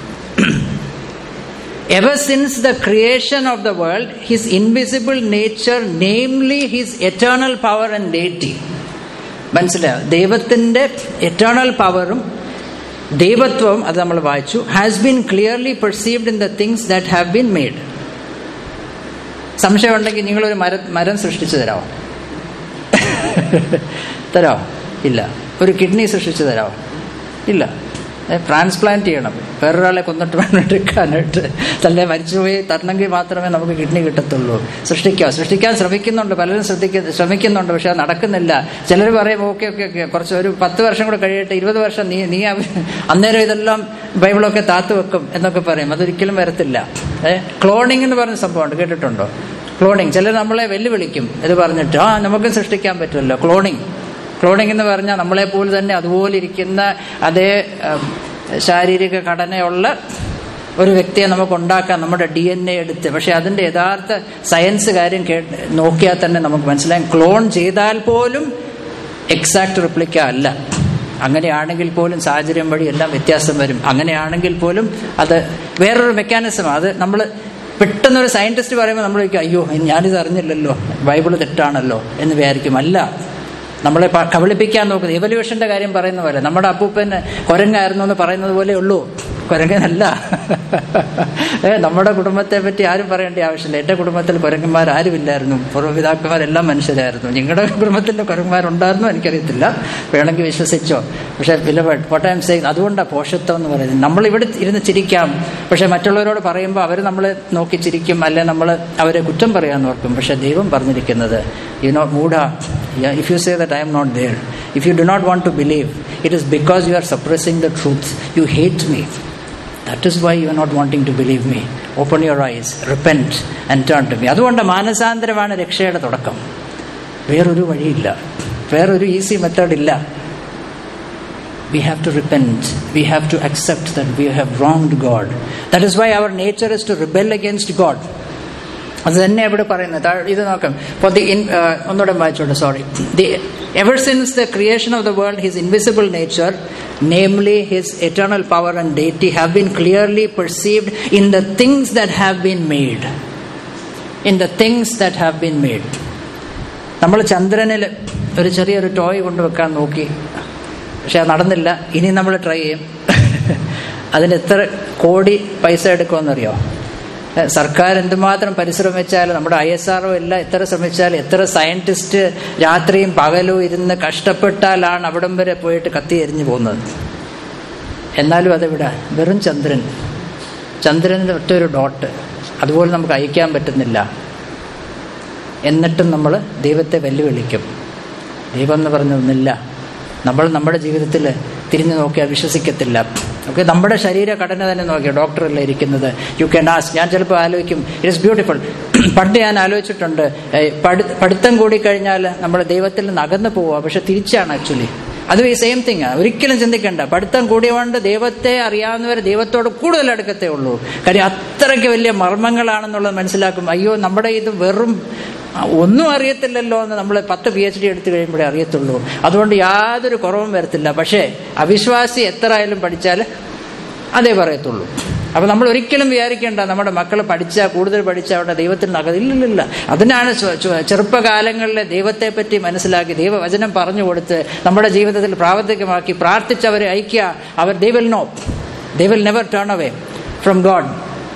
Ever since the creation of the world, his invisible nature, namely his eternal power and deity, മനസ്സിലായോ ദൈവത്തിൻ്റെ എറ്റേണൽ പവറും ദൈവത്വവും അത് നമ്മൾ വായിച്ചു has been clearly perceived in the things that have been made സംശയം ഉണ്ടെങ്കിൽ നിങ്ങളൊരു മരം മരം സൃഷ്ടിച്ചു തരാമോ തരാമോ ഇല്ല ഒരു കിഡ്നി സൃഷ്ടിച്ചു തരാമോ ഇല്ല ട്രാൻസ്പ്ലാന്റ് ചെയ്യണം വേറൊരാളെ കൊന്നിട്ട് വേണം എടുക്കാനായിട്ട് തന്നെ മരിച്ചുപോയി തരണമെങ്കിൽ മാത്രമേ നമുക്ക് കിഡ്നി കിട്ടത്തുള്ളൂ സൃഷ്ടിക്കാം സൃഷ്ടിക്കാൻ ശ്രമിക്കുന്നുണ്ട് പലരും ശ്രദ്ധിക്ക ശ്രമിക്കുന്നുണ്ട് പക്ഷെ അത് നടക്കുന്നില്ല ചിലർ പറയും ഓക്കെ ഓക്കെ ഓക്കെ കുറച്ച് ഒരു പത്ത് വർഷം കൂടെ കഴിയട്ടെ ഇരുപത് വർഷം നീ നീ അവ- അന്നേരം ഇതെല്ലാം ബൈബിളൊക്കെ താത്തു വെക്കും എന്നൊക്കെ പറയും അതൊരിക്കലും വരത്തില്ല ഏഹ് ക്ലോണിംഗ് എന്ന് പറഞ്ഞ സംഭവമുണ്ട് കേട്ടിട്ടുണ്ടോ ക്ലോണിങ് ചിലർ നമ്മളെ വെല്ലുവിളിക്കും ഇത് പറഞ്ഞിട്ട് ആ നമുക്ക് സൃഷ്ടിക്കാൻ പറ്റുമല്ലോ ക്ലോണിങ് ക്ലോണിംഗ് എന്ന് പറഞ്ഞാൽ നമ്മളെപ്പോലെ തന്നെ അതുപോലെ ഇരിക്കുന്ന അതേ ഉം, ശാരീരിക ഘടനയുള്ള ഒരു വ്യക്തിയെ നമുക്ക് ഉണ്ടാക്കാം നമ്മുടെ ഡി എൻ എ എടുത്ത് പക്ഷെ അതിന്റെ യഥാർത്ഥ സയൻസ് കാര്യം കേട്ട് നോക്കിയാൽ തന്നെ നമുക്ക് മനസ്സിലാകും ക്ലോൺ ചെയ്താൽ പോലും എക്സാക്ട് റിപ്ലിക്ക അല്ല അങ്ങനെയാണെങ്കിൽ പോലും സാഹചര്യം വഴി എല്ലാം വ്യത്യാസം വരും അങ്ങനെയാണെങ്കിൽ പോലും അത് വേറൊരു മെക്കാനിസം അത് നമ്മൾ പെട്ടെന്നൊരു സയന്റിസ്റ്റ് പറയുമ്പോൾ നമ്മൾ ചോദിക്കും അയ്യോ ഞാനിത് അറിഞ്ഞില്ലല്ലോ ബൈബിള് തെറ്റാണല്ലോ എന്ന് വിചാരിക്കും അല്ല നമ്മളെ പ- കബളിപ്പിക്കാൻ നോക്കുന്നത് എവല്യൂഷന്റെ കാര്യം പറയുന്ന പോലെ നമ്മുടെ അപ്പൂപ്പന് കുരങ്ങായിരുന്നു എന്ന് പറയുന്നത് പോലെ ഉള്ളൂ കുരങ്ങനല്ല ഏ നമ്മുടെ കുടുംബത്തെ പറ്റി ആരും പറയേണ്ട ആവശ്യമില്ല എൻ്റെ കുടുംബത്തിൽ കുരങ്ങന്മാർ ആരുമില്ലായിരുന്നു പൂർവ്വപിതാക്കന്മാരെല്ലാം മനുഷ്യരായിരുന്നു നിങ്ങളുടെ കുടുംബത്തിൽ കുരങ്ങന്മാരുണ്ടായിരുന്നോ എനിക്കറിയത്തില്ല വേണമെങ്കിൽ വിശ്വസിച്ചോ പക്ഷേ വില വോട്ട് ഐം സേയിങ് അതുകൊണ്ടാണ് പോഷത്വം എന്ന് പറയുന്നത് നമ്മൾ ഇവിടെ ഇരുന്ന് ചിരിക്കാം പക്ഷെ മറ്റുള്ളവരോട് പറയുമ്പോൾ അവർ നമ്മളെ നോക്കി ചിരിക്കും അല്ലെ നമ്മൾ അവരെ കുറ്റം പറയാൻ ഓർക്കും പക്ഷെ ദൈവം പറഞ്ഞിരിക്കുന്നത് യു നോ മൂഢ if you say that I am not there if you do not want to believe it is because you are suppressing the truth you hate me that is why you are not wanting to believe me open your eyes repent and turn to me അതുകൊണ്ട് മാനസാന്തരമാണ് രക്ഷയുടെ തുടക്കം വേറൊരു വഴിയില്ല വേറൊരു easy method ഇല്ല we have to repent. We have to accept that we have wronged God. That is why our nature is to rebel against God. അത് തന്നെ ഇവിടെ പറയുന്നത് താഴെ ഇത് നോക്കാം ഫോർ ദി ഇൻ ഒന്നുകൂടെ വായിച്ചോട്ടെ sorry the ever since the creation of the world his invisible nature namely his eternal power and deity have been clearly perceived in the things that have been made in the things that have been made നമ്മൾ ചന്ദ്രനിൽ ഒരു ചെറിയൊരു toy കൊണ്ടുവെക്കാൻ നോക്കി പക്ഷെ അത് നടന്നില്ല ഇനി നമ്മൾ ട്രൈ ചെയ്യും അതിന് എത്ര കോടി പൈസ എടുക്കുമെന്നറിയോ ഏഹ് സർക്കാർ എന്തുമാത്രം പരിശ്രമിച്ചാലും നമ്മുടെ ഐ എസ് ആർഒ എല്ലാം എത്ര ശ്രമിച്ചാലും എത്ര സയന്റിസ്റ്റ് രാത്രിയും പകലും ഇരുന്ന് കഷ്ടപ്പെട്ടാലാണ് അവിടം വരെ പോയിട്ട് കത്തി എരിഞ്ഞു പോകുന്നത് എന്നാലും അതെവിടെ വെറും ചന്ദ്രൻ ചന്ദ്രനിൽ ഒറ്റൊരു ഡോട്ട് അതുപോലെ നമുക്ക് അയക്കാൻ പറ്റുന്നില്ല എന്നിട്ടും നമ്മൾ ദൈവത്തെ വെല്ലുവിളിക്കും ദൈവം എന്ന് പറഞ്ഞൊന്നില്ല നമ്മൾ നമ്മുടെ ജീവിതത്തിൽ തിരിഞ്ഞു നോക്കിയാൽ വിശ്വസിക്കത്തില്ല ഓക്കെ നമ്മുടെ ശരീര ഘടന തന്നെ നോക്കിയ ഡോക്ടറല്ലേ ഇരിക്കുന്നത് യു ക്യാൻ ആസ് ഞാൻ ചിലപ്പോൾ ആലോചിക്കും ഇറ്റ് ഇസ് ബ്യൂട്ടിഫുൾ പണ്ട് ഞാൻ ആലോചിച്ചിട്ടുണ്ട് ഏഹ് പഠി- പഠിത്തം കൂടി കഴിഞ്ഞാൽ നമ്മൾ ദൈവത്തിൽ നിന്ന് അകന്നു പോവുക പക്ഷെ തിരിച്ചാണ് ആക്ച്വലി അതും ഈ സെയിം തിങ് ഒരിക്കലും ചിന്തിക്കണ്ട പഠിത്തം കൂടിയതുകൊണ്ട് ദൈവത്തെ അറിയാവുന്നവർ ദൈവത്തോട് കൂടുതൽ അടുക്കത്തേ ഉള്ളൂ കാര്യം അത്രയ്ക്ക് വലിയ മർമ്മങ്ങളാണെന്നുള്ളത് മനസ്സിലാക്കും അയ്യോ നമ്മുടെ ഇത് വെറും ആ, ഒന്നും അറിയത്തില്ലല്ലോ എന്ന് നമ്മൾ പത്ത് പി എച്ച് ഡി എടുത്തു കഴിയുമ്പോഴേ അറിയത്തുള്ളൂ അതുകൊണ്ട് യാതൊരു കുറവും വരത്തില്ല പക്ഷേ അവിശ്വാസി എത്ര ആയാലും പഠിച്ചാൽ അതേ പറയത്തുള്ളൂ അപ്പൊ നമ്മൾ ഒരിക്കലും വിചാരിക്കേണ്ട നമ്മുടെ മക്കൾ പഠിച്ചാൽ കൂടുതൽ പഠിച്ചാൽ അവിടെ ദൈവത്തിൽ നഗ ഇല്ലില്ല അതിനാണ് ചെ- ചെ- ചെറുപ്പകാലങ്ങളിലെ ദൈവത്തെ പറ്റി മനസ്സിലാക്കി ദൈവവചനം പറഞ്ഞു കൊടുത്ത് നമ്മുടെ ജീവിതത്തിൽ പ്രാവർത്തികമാക്കി പ്രാർത്ഥിച്ചവരെ ഐക്യ അവർ they will no they will never turn away from God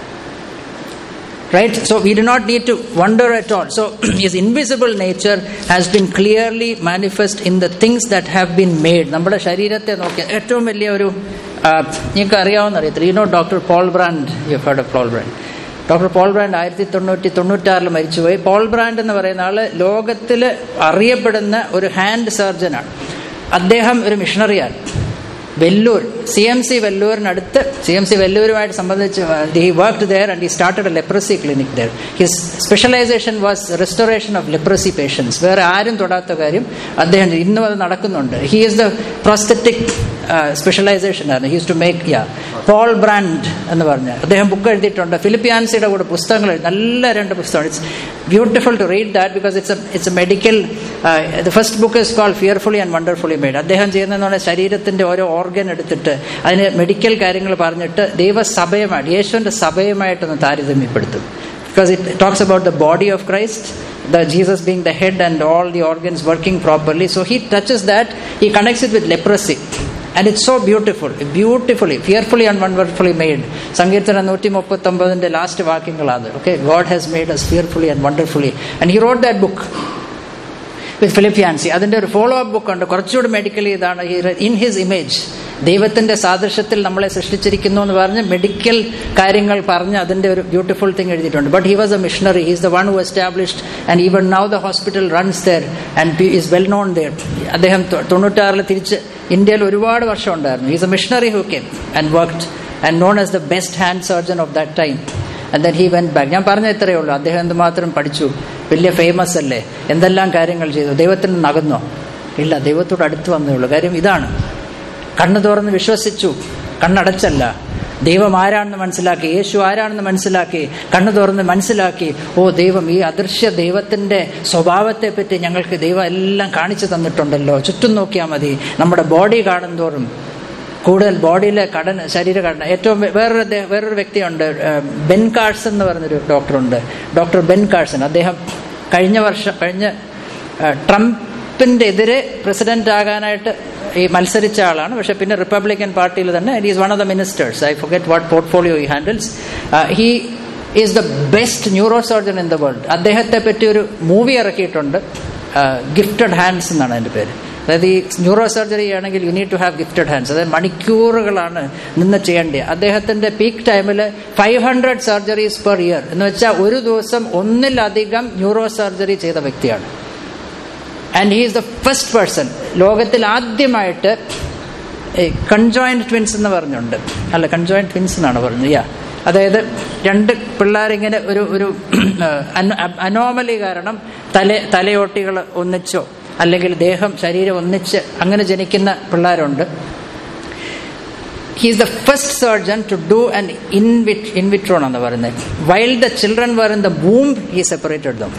right so we do not need to wonder at all so his invisible nature has been clearly manifest in the things that have been made നമ്മുടെ ശരീരത്തെ നോക്കി ഏറ്റവും വലിയ ഒരു ആ, നിങ്ങൾക്ക് അറിയാവുന്ന അറിയത്തില്ല you know doctor Paul Brand you heard of Paul Brand doctor Paul Brand ആയിരത്തി തൊണ്ണൂറ്റി തൊണ്ണൂറ്റാറിൽ മരിച്ചുപോയി പോൾ ബ്രാൻഡ് എന്ന് പറയുന്ന ആള് ലോകത്തിൽ അറിയപ്പെടുന്ന ഒരു ഹാൻഡ് സർജനാണ് അദ്ദേഹം ഒരു മിഷണറിയാണ് വെല്ലൂർ സി എം സി വെല്ലൂരിനടുത്ത് സി എം സി വെല്ലൂരുമായിട്ട് സംബന്ധിച്ച് he work there and he started a leprosy clinic there his specialisation was restoration of leprosy patients വേറെ ആരും തൊടാത്ത കാര്യം അദ്ദേഹം ഇന്നും അത് നടക്കുന്നുണ്ട് he is the prosthetic specialisation ആയിരുന്നു he's to make ya Paul Brand എന്ന് പറഞ്ഞ അദ്ദേഹം ബുക്ക് എഴുതിയിട്ടുണ്ട് ഫിലിപ്പിയാൻസിയുടെ കൂടെ പുസ്തകങ്ങൾ എഴുതി നല്ല രണ്ട് പുസ്തകം it's beautiful to read that because it's it's a medical the first book is call fearfully and wonderfully made അദ്ദേഹം ചെയ്യുന്നതെന്ന് പറഞ്ഞാൽ ശരീരത്തിന്റെ ഓരോ ഓർഗൻ എടുത്തിട്ട് അതിന് മെഡിക്കൽ കാര്യങ്ങൾ പറഞ്ഞിട്ട് ദൈവസഭയുമായിട്ട് യേശുവിന്റെ സഭയുമായിട്ടൊന്ന് താരതമ്യപ്പെടുത്തും because it talks about the body of Christ, the Jesus being the head and all the organs working properly. So he touches that, he connects it with leprosy. And it's so beautiful, beautifully, fearfully and wonderfully made. സങ്കീർത്തന നൂറ്റി മുപ്പത്തി ഒമ്പതിന്റെ last വാക്യങ്ങളാണ് okay God has made us fearfully and wonderfully. And he wrote that book. With ഫിലിപ്പിയാൻസി അതിന്റെ ഒരു follow up book ഉണ്ട് കുറച്ചുകൂടി മെഡിക്കലി ഇതാണ് ഇൻ ഹിസ് ഇമേജ് ദൈവത്തിന്റെ സാദൃശ്യത്തിൽ നമ്മളെ സൃഷ്ടിച്ചിരിക്കുന്നു എന്ന് പറഞ്ഞ് മെഡിക്കൽ കാര്യങ്ങൾ പറഞ്ഞ് അതിന്റെ ഒരു ബ്യൂട്ടിഫുൾ തിങ് എഴുതിയിട്ടുണ്ട് but he was a missionary he's the one who established and even now the hospital runs there and is well known there അദ്ദേഹം തൊ- തൊണ്ണൂറ്റാറിൽ തിരിച്ച് ഇന്ത്യയിൽ ഒരുപാട് വർഷം ഉണ്ടായിരുന്നു is a missionary who came and worked and known as the best hand surgeon of that time and then he went back ഞാൻ പറഞ്ഞ ഇത്രയേ ഉള്ളൂ അദ്ദേഹം എന്തുമാത്രം പഠിച്ചു വലിയ ഫേമസ് അല്ലേ എന്തെല്ലാം കാര്യങ്ങൾ ചെയ്തു ദൈവത്തിൽ നിന്ന് അകന്നോ ഇല്ല ദൈവത്തോട് അടുത്ത് വന്നേ ഉള്ളൂ കാര്യം ഇതാണ് കണ്ണ് തുറന്ന് വിശ്വസിച്ചു കണ്ണടച്ചല്ല ദൈവം ആരാണെന്ന് മനസ്സിലാക്കി യേശു ആരാണെന്ന് മനസ്സിലാക്കി കണ്ണു തുറന്ന് മനസ്സിലാക്കി ഓ ദൈവം ഈ അദൃശ്യ ദൈവത്തിന്റെ സ്വഭാവത്തെ പറ്റി ഞങ്ങൾക്ക് ദൈവം എല്ലാം കാണിച്ചു തന്നിട്ടുണ്ടല്ലോ ചുറ്റും നോക്കിയാൽ മതി നമ്മുടെ ബോഡി കാണും തോറും കൂടുതൽ ബോഡിയിലെ കടൻ ശരീരഘടന ഏറ്റവും വേ- വേറൊരു ദേ- വേറൊരു വ്യക്തിയുണ്ട് ഏഹ്, ബെൻ കാഴ്സൺ എന്ന് പറഞ്ഞൊരു ഡോക്ടറുണ്ട് ഡോക്ടർ ബെൻ കാഴ്സൺ അദ്ദേഹം കഴിഞ്ഞ വർഷം കഴിഞ്ഞ ഏഹ്, ട്രംപിന്റെ എതിരെ പ്രസിഡന്റ് ആകാനായിട്ട് ഈ മത്സരിച്ച ആളാണ് പക്ഷെ പിന്നെ റിപ്പബ്ലിക്കൻ പാർട്ടിയിൽ തന്നെ is one of the ministers I forget what portfolio he handles he is the best neurosurgeon in the world അദ്ദേഹത്തെ പറ്റി ഒരു മൂവി ഇറക്കിയിട്ടുണ്ട് ഗിഫ്റ്റഡ് ഹാൻഡ്സ് എന്നാണ് അതിൻ്റെ പേര് അതായത് ഈ ന്യൂറോ സർജറി ആണെങ്കിൽ you need to have gifted hands അതായത് മണിക്കൂറുകളാണ് നിന്ന് ചെയ്യേണ്ടത് അദ്ദേഹത്തിന്റെ പീക്ക് ടൈമിൽ five hundred surgeries per year എന്ന് വെച്ചാൽ ഒരു ദിവസം ഒന്നിലധികം ന്യൂറോ സർജറി ചെയ്ത വ്യക്തിയാണ് and he is the first person ലോകത്തിൽ ആദ്യമായിട്ട് കൺജോയിന്റ് ട്വിൻസ് എന്ന് പറഞ്ഞുണ്ട് അല്ല കൺജോയിന്റ് ട്വിൻസ് എന്നാണ് പറഞ്ഞത് യാ അതായത് രണ്ട് പിള്ളേരിങ്ങനെ ഒരു ഒരു അനോമലി കാരണം തല തലയോട്ടികൾ ഒന്നിച്ചോ അല്ലെങ്കിൽ ദേഹം ശരീരം ഒന്നിച്ച് അങ്ങനെ ജനിക്കുന്ന പിള്ളേരുണ്ട് he's the first surgeon to do an invite in vitro എന്ന് പറയുന്നത് while the children were in the ബൂം ഹി സെപ്പറേറ്റഡ് ദം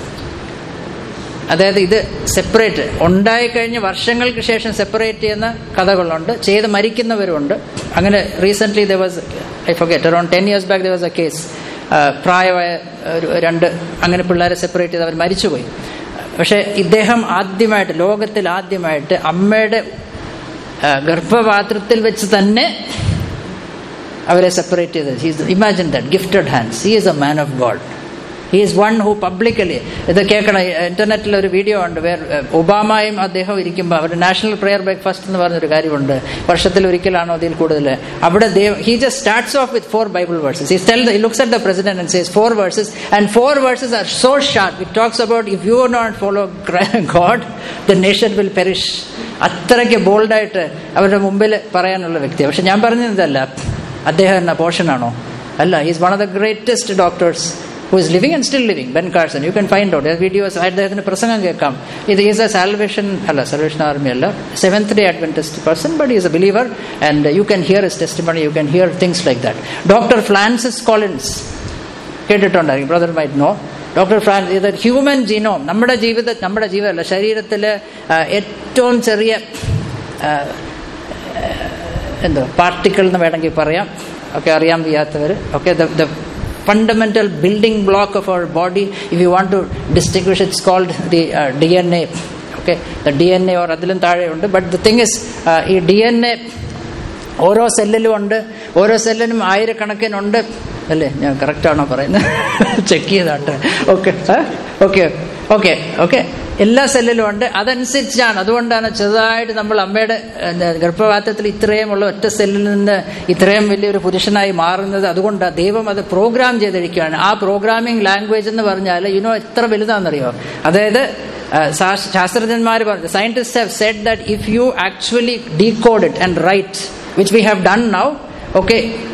അതായത് ഇത് സെപ്പറേറ്റ് ഉണ്ടായിക്കഴിഞ്ഞ് വർഷങ്ങൾക്ക് ശേഷം സെപ്പറേറ്റ് ചെയ്യുന്ന കഥകളുണ്ട് ചെയ്ത് മരിക്കുന്നവരുണ്ട് അങ്ങനെ recently the was I forget around ten years back the was a case പ്രായമായ ഒരു രണ്ട് അങ്ങനെ പിള്ളേരെ സെപ്പറേറ്റ് ചെയ്ത് അവർ മരിച്ചുപോയി പക്ഷേ ഇദ്ദേഹം ആദ്യമായിട്ട് ലോകത്തിൽ ആദ്യമായിട്ട് അമ്മയുടെ ആ, ഗർഭപാത്രത്തിൽ വെച്ച് തന്നെ അവരെ സെപ്പറേറ്റ് ചെയ്തത് he's imagine that gifted hands he is a man of God he is one who publicly ഇത് കേൾക്കണം ഇന്റർനെറ്റിൽ ഒരു വീഡിയോ ഉണ്ട് വേർ ഒബാമയും അദ്ദേഹം ഇരിക്കുമ്പോൾ അവർ നാഷണൽ പ്രെയർ ബ്രേക്ക്ഫാസ്റ്റ് എന്ന് പറഞ്ഞൊരു കാര്യമുണ്ട് വർഷത്തിൽ ഒരിക്കലാണോ അതിൽ കൂടുതൽ അവിടെ he just starts off with four Bible verses he tell he looks at the president and says four verses and four verses are so sharp it talks about if you not follow God the nation will perish അത്രയ്ക്ക് ബോൾഡായിട്ട് അവരുടെ മുമ്പിൽ പറയാനുള്ള വ്യക്തിയാണ് പക്ഷെ ഞാൻ പറഞ്ഞതല്ല അദ്ദേഹം എന്ന പോഷനാണോ അല്ല is one of the greatest doctors who is living and still living Ben Carson you can find out videos അദ്ദേഹത്തിന് പ്രസംഗം കേൾക്കാം ഇത് ഈസ് എ സാൽവേഷൻ അല്ല സാൽവേഷൻ ആർമി അല്ല Seventh Day Adventist person but is a believer and you can hear his testimony you can hear things like that doctor Francis Collins കേട്ടിട്ടുണ്ടായിരിക്കും brother might know doctor Francis ഇത് human genome നമ്മുടെ ജീവിത നമ്മുടെ ജീവിതമല്ല ശരീരത്തിൽ ഏറ്റവും ചെറിയ ആ, എന്തോ പാർട്ടിക്കിൾ എന്ന് വേണമെങ്കിൽ പറയാം ഒക്കെ അറിയാൻ വയ്യാത്തവർ okay the fundamental building block of our body if you want to distinguish it's called the D N A okay the D N A or അതിലും താഴെയുണ്ട് ബട്ട് ദ തിങ് ഇസ് ഈ ഡി എൻ എ ഓരോ സെല്ലിലും ഉണ്ട് ഓരോ സെല്ലിനും ആയിരക്കണക്കിനുണ്ട് അല്ലേ ഞാൻ കറക്റ്റാണോ പറയുന്നത് ചെക്ക് ചെയ്താട്ടെ ഓക്കെ ഓക്കെ ഓക്കെ ഓക്കെ എല്ലാ സെല്ലിലും ഉണ്ട് അതനുസരിച്ചാണ് അതുകൊണ്ടാണ് ചെറുതായിട്ട് നമ്മൾ അമ്മയുടെ എന്താ, ഗർഭപാത്രത്തിൽ ഇത്രയുമുള്ള ഒറ്റ സെല്ലിൽ നിന്ന് ഇത്രയും വലിയൊരു പുരുഷനായി മാറുന്നത് അതുകൊണ്ടാണ് ദൈവം അത് പ്രോഗ്രാം ചെയ്തിരിക്കുകയാണ് ആ പ്രോഗ്രാമിംഗ് ലാംഗ്വേജ് എന്ന് പറഞ്ഞാൽ യുനോ എത്ര വലുതാണെന്നറിയോ അതായത് ശാസ്ത്രജ്ഞന്മാർ പറഞ്ഞു scientist have said that if you actually decode it and write which we have done now okay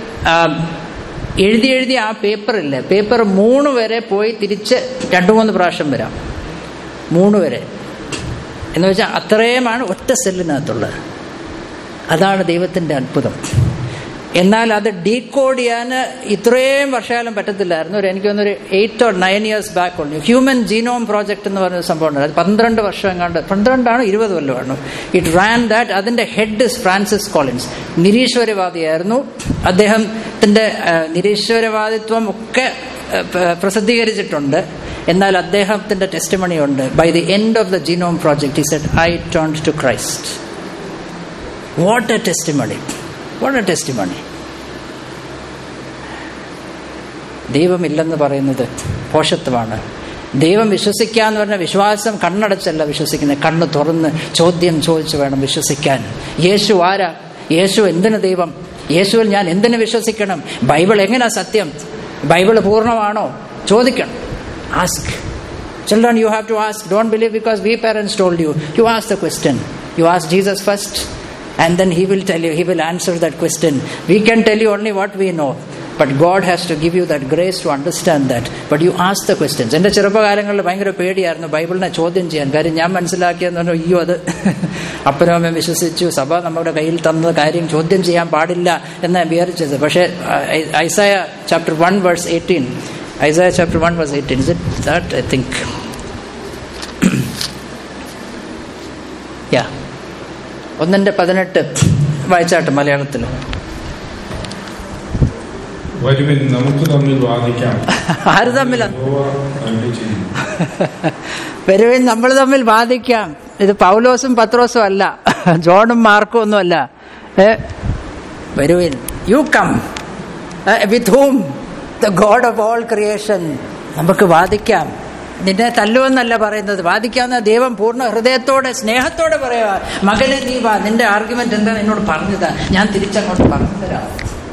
എഴുതി എഴുതി ആ പേപ്പറില്ലേ പേപ്പർ മൂന്ന് വരെ പോയി തിരിച്ച് രണ്ടു മൂന്ന് പ്രാവശ്യം വരാം മൂന്ന് വരെ എന്ന് വെച്ചാൽ അത്രയുമാണ് ഒറ്റ സെല്ലിനകത്തുള്ളത് അതാണ് ദൈവത്തിൻ്റെ അത്ഭുതം എന്നാൽ അത് ഡീകോഡ് ചെയ്യാൻ ഇത്രയും വർഷകാലം പറ്റത്തില്ലായിരുന്നു ഒരു എനിക്ക് തോന്നുന്നൊരു eight or nine years back ഉണ്ട് ഹ്യൂമൻ ജീനോം പ്രോജക്റ്റ് എന്ന് പറഞ്ഞ സംഭവം ഉണ്ട് അത് പന്ത്രണ്ട് വർഷം എങ്ങാണ്ട് പന്ത്രണ്ടാണ് ഇരുപത് കൊല്ലമാണ് ഇറ്റ് റാൻ ദാറ്റ് അതിന്റെ ഹെഡ് ഇസ് ഫ്രാൻസിസ് കോളിൻസ് നിരീശ്വരവാദിയായിരുന്നു അദ്ദേഹത്തിന്റെ ആ, നിരീശ്വരവാദിത്വം ഒക്കെ ആ, പ- പ്രസിദ്ധീകരിച്ചിട്ടുണ്ട് എന്നാൽ അദ്ദേഹത്തിന്റെ ടെസ്റ്റിമണി ഉണ്ട് by the end of the genome project he said I turn to Christ what a testimony what a testimony ദൈവമില്ലെന്ന് പറയുന്നത് പോഷത്വമാണ് ദൈവം വിശ്വസിക്കുക എന്ന് പറഞ്ഞ വിശ്വാസം കണ്ണടച്ചല്ല വിശ്വസിക്കുന്നത് കണ്ണ് തുറന്ന് ചോദ്യം ചോദിച്ചു വേണം വിശ്വസിക്കാൻ യേശു ആരാ യേശു എന്തിന് ദൈവം യേശുവിൽ ഞാൻ എന്തിനു വിശ്വസിക്കണം ബൈബിൾ എങ്ങനെയാ സത്യം ബൈബിൾ പൂർണ്ണമാണോ ചോദിക്കണം ask children you have to ask don't believe because we parents told you you ask the question you ask Jesus first and then he will tell you he will answer that question we can tell you only what we know but God has to give you that grace to understand that but you ask the questions എൻ്റെ ചെറുപ്പകാലങ്ങളിൽ ഭയങ്കര പേടിയായിരുന്നു ബൈബിളിനെ ചോദ്യം ചെയ്യാൻ കാര്യം ഞാൻ മനസ്സിലാക്കിയെന്ന് പറഞ്ഞാൽ അയ്യോ അത് അപ്പനും അമ്മയും വിശ്വസിച്ചു സഭ നമ്മുടെ കയ്യിൽ തന്ന കാര്യം ചോദ്യം ചെയ്യാൻ പാടില്ല എന്നാണ് വിചാരിച്ചത് പക്ഷേ Isaiah chapter one verse eighteen Isaiah chapter one verse eighteen is it that I think ya ഒന്നിൻ്റെ പതിനെട്ട് വായിച്ചാട്ടെ മലയാളത്തിൽ വരുവിൻ നമുക്ക് തമ്മിൽ വാദിക്കാം ആര് തമ്മിലാ യഹോവ അരുളി ചെയ്യുന്നു. വരുവിൻ നമ്മൾ തമ്മിൽ വാദിക്കാം ഇത് പൗലോസും പത്രോസും അല്ല ജോണും മാർക്കും ഒന്നും അല്ല ഏ വരുവിൻ you come with whom the God of all creation നമുക്ക് വാദിക്കാം നിന്നെ തല്ലുവെന്നല്ല പറയുന്നത് വാദിക്കാവുന്ന ദൈവം പൂർണ്ണ ഹൃദയത്തോടെ സ്നേഹത്തോടെ പറയുക മകനെ നീ വാ നിന്റെ ആർഗ്യുമെന്റ് എന്താണ് എന്നോട് പറഞ്ഞതാ ഞാൻ തിരിച്ചങ്ങോട്ട് പറഞ്ഞു തരാം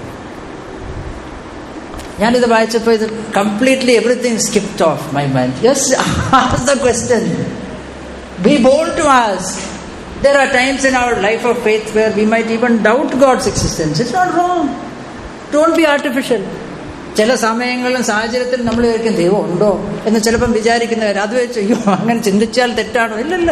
ഞാനിത് വായിച്ചപ്പോൾ ഇത് completely everything skipped of my mind just ask the question be bold to ask there are times in our life of faith where we might even doubt God's existence it's not wrong don't be artificial ചില സമയങ്ങളിലും സാഹചര്യത്തിലും നമ്മൾ വിചാരിക്കും ദൈവം ഉണ്ടോ എന്ന് ചിലപ്പം വിചാരിക്കുന്നവർ അത് വെച്ച് അയ്യോ അങ്ങനെ ചിന്തിച്ചാൽ തെറ്റാണോ ഇല്ലല്ല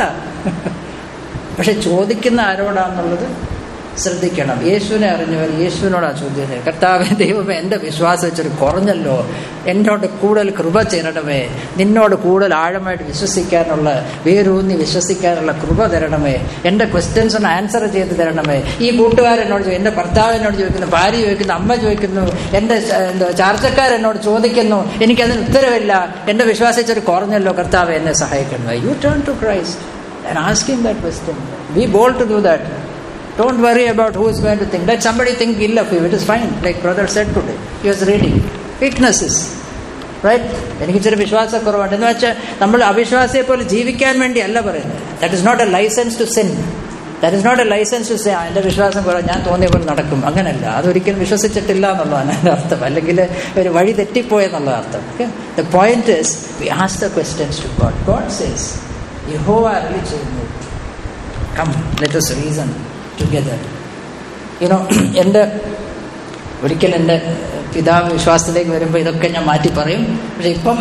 പക്ഷെ ചോദിക്കുന്ന ആരോടാന്നുള്ളത് ശ്രദ്ധിക്കണം യേശുവിനെ അറിഞ്ഞവർ യേശുവിനോടാ ചോദ്യം കർത്താവെ ദൈവമേ എൻ്റെ വിശ്വാസം വെച്ചൊരു കുറഞ്ഞല്ലോ എന്നോട് കൂടുതൽ കൃപ ചേരണമേ നിന്നോട് കൂടുതൽ ആഴമായിട്ട് വിശ്വസിക്കാനുള്ള വേരൂന്നി വിശ്വസിക്കാനുള്ള കൃപ തരണമേ എൻ്റെ ക്വസ്റ്റ്യൻസ് ഒന്ന് ആൻസർ ചെയ്ത് തരണമേ ഈ കൂട്ടുകാരെന്നോട് ചോദിക്കും എൻ്റെ ഭർത്താവ് എന്നോട് ചോദിക്കുന്നു ഭാര്യ ചോദിക്കുന്നു അമ്മ ചോദിക്കുന്നു എൻ്റെ എന്താ ചാർച്ചക്കാരെന്നോട് ചോദിക്കുന്നു എനിക്കതിന് ഉത്തരവില്ല എൻ്റെ വിശ്വാസിച്ചൊരു കുറഞ്ഞല്ലോ കർത്താവ് എന്നെ സഹായിക്കണം you turn to Christ and asking that question be bold to do that Don't worry about who is going to think. Let somebody think ill of you. It is fine. Like brother said today. He was reading. Weaknesses. Right? എനിക്ക് ഇച്ചിരി വിശ്വാസക്കുറവുണ്ട് എന്ന് വെച്ചാൽ നമ്മൾ അവിശ്വാസിയെ പോലെ ജീവിക്കാൻ വേണ്ടി അല്ല പറയുന്നത് that is not a licence to sin that is not a licence to say എൻ്റെ വിശ്വാസം കുറവ് ഞാൻ തോന്നിയ പോലെ നടക്കും അങ്ങനെയല്ല അതൊരിക്കലും വിശ്വസിച്ചിട്ടില്ല എന്നുള്ളതാണ് എൻ്റെ അർത്ഥം അല്ലെങ്കിൽ ഒരു വഴി തെറ്റിപ്പോയെന്നുള്ള അർത്ഥം okay the point is we ask the questions to God God says യഹോവ അരളി ചെയ്യുന്നു come let us reason together you know എൻ്റെ ഒരിക്കൽ എൻ്റെ പിതാവ് വിശ്വാസത്തിലേക്ക് വരുമ്പോൾ ഇതൊക്കെ ഞാൻ മാറ്റി പറയും പക്ഷെ ഇപ്പം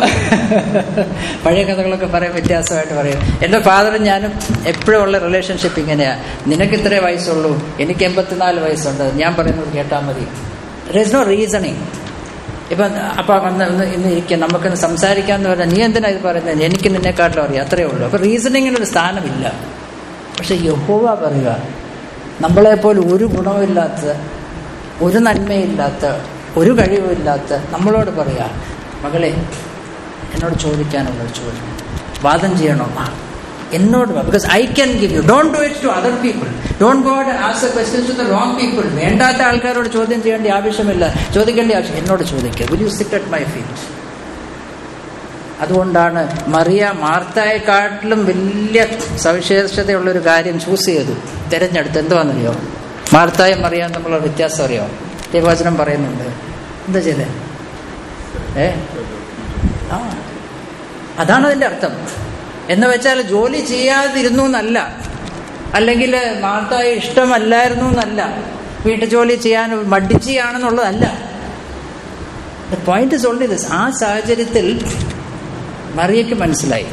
പഴയ കഥകളൊക്കെ പറയാൻ വ്യത്യാസമായിട്ട് പറയും എൻ്റെ ഫാദറും ഞാനും എപ്പോഴും ഉള്ള റിലേഷൻഷിപ്പ് ഇങ്ങനെയാണ് നിനക്ക് ഇത്രേ വയസ്സുള്ളൂ എനിക്ക് എൺപത്തിനാല് വയസ്സുണ്ട് ഞാൻ പറയുന്നത് കേട്ടാൽ മതി ദർ ഇസ് നോ റീസണിങ് ഇപ്പം അപ്പം വന്ന് ഇന്ന് ഇന്ന് ഇരിക്കുക നമുക്കൊന്ന് സംസാരിക്കാമെന്ന് പറഞ്ഞാൽ നീ എന്തിനാ ഇത് പറയുന്നത് എനിക്ക് നിന്നെക്കാട്ടിലും അറിയാം അത്രയേ ഉള്ളൂ അപ്പം റീസണിങ്ങിനൊരു സ്ഥാനമില്ല പക്ഷെ യഹോവ പറയുക നമ്മളെപ്പോലെ ഒരു ഗുണമില്ലാത്ത ഒരു നന്മയില്ലാത്ത ഒരു കഴിവുമില്ലാത്ത നമ്മളോട് പറയുക മകളെ എന്നോട് ചോദിക്കാനുള്ളൊരു ചോദ്യം വാദം ചെയ്യണോ ആ എന്നോട് because I can give you don't do it to other people don't go ask a questions to the wrong people വേണ്ടാത്ത ആൾക്കാരോട് ചോദ്യം ചെയ്യേണ്ട ആവശ്യമില്ല ചോദിക്കേണ്ട ആവശ്യം എന്നോട് ചോദിക്കുക will you sit at my feet അതുകൊണ്ടാണ് മറിയ മാർത്തായെക്കാട്ടിലും വലിയ സവിശേഷതയുള്ള ഒരു കാര്യം ചൂസ് ചെയ്തു തിരഞ്ഞെടുത്ത് എന്തുവാണെന്നറിയോ മാർത്തായും മറിയാൻ തമ്മിലുള്ള വ്യത്യാസം അറിയോ ദൈവവചനം പറയുന്നുണ്ട് എന്താ ചെയ്തേ ഏ ആ അതാണ് അതിൻ്റെ അർത്ഥം എന്ന് വെച്ചാൽ ജോലി ചെയ്യാതിരുന്നു എന്നല്ല അല്ലെങ്കിൽ മാർത്തായ ഇഷ്ടമല്ലായിരുന്നു എന്നല്ല വീട്ടു ജോലി ചെയ്യാൻ മടിച്ചാണെന്നുള്ളതല്ല the point is only this ആ സാഹചര്യത്തിൽ മറിയയ്ക്ക് മനസ്സിലായി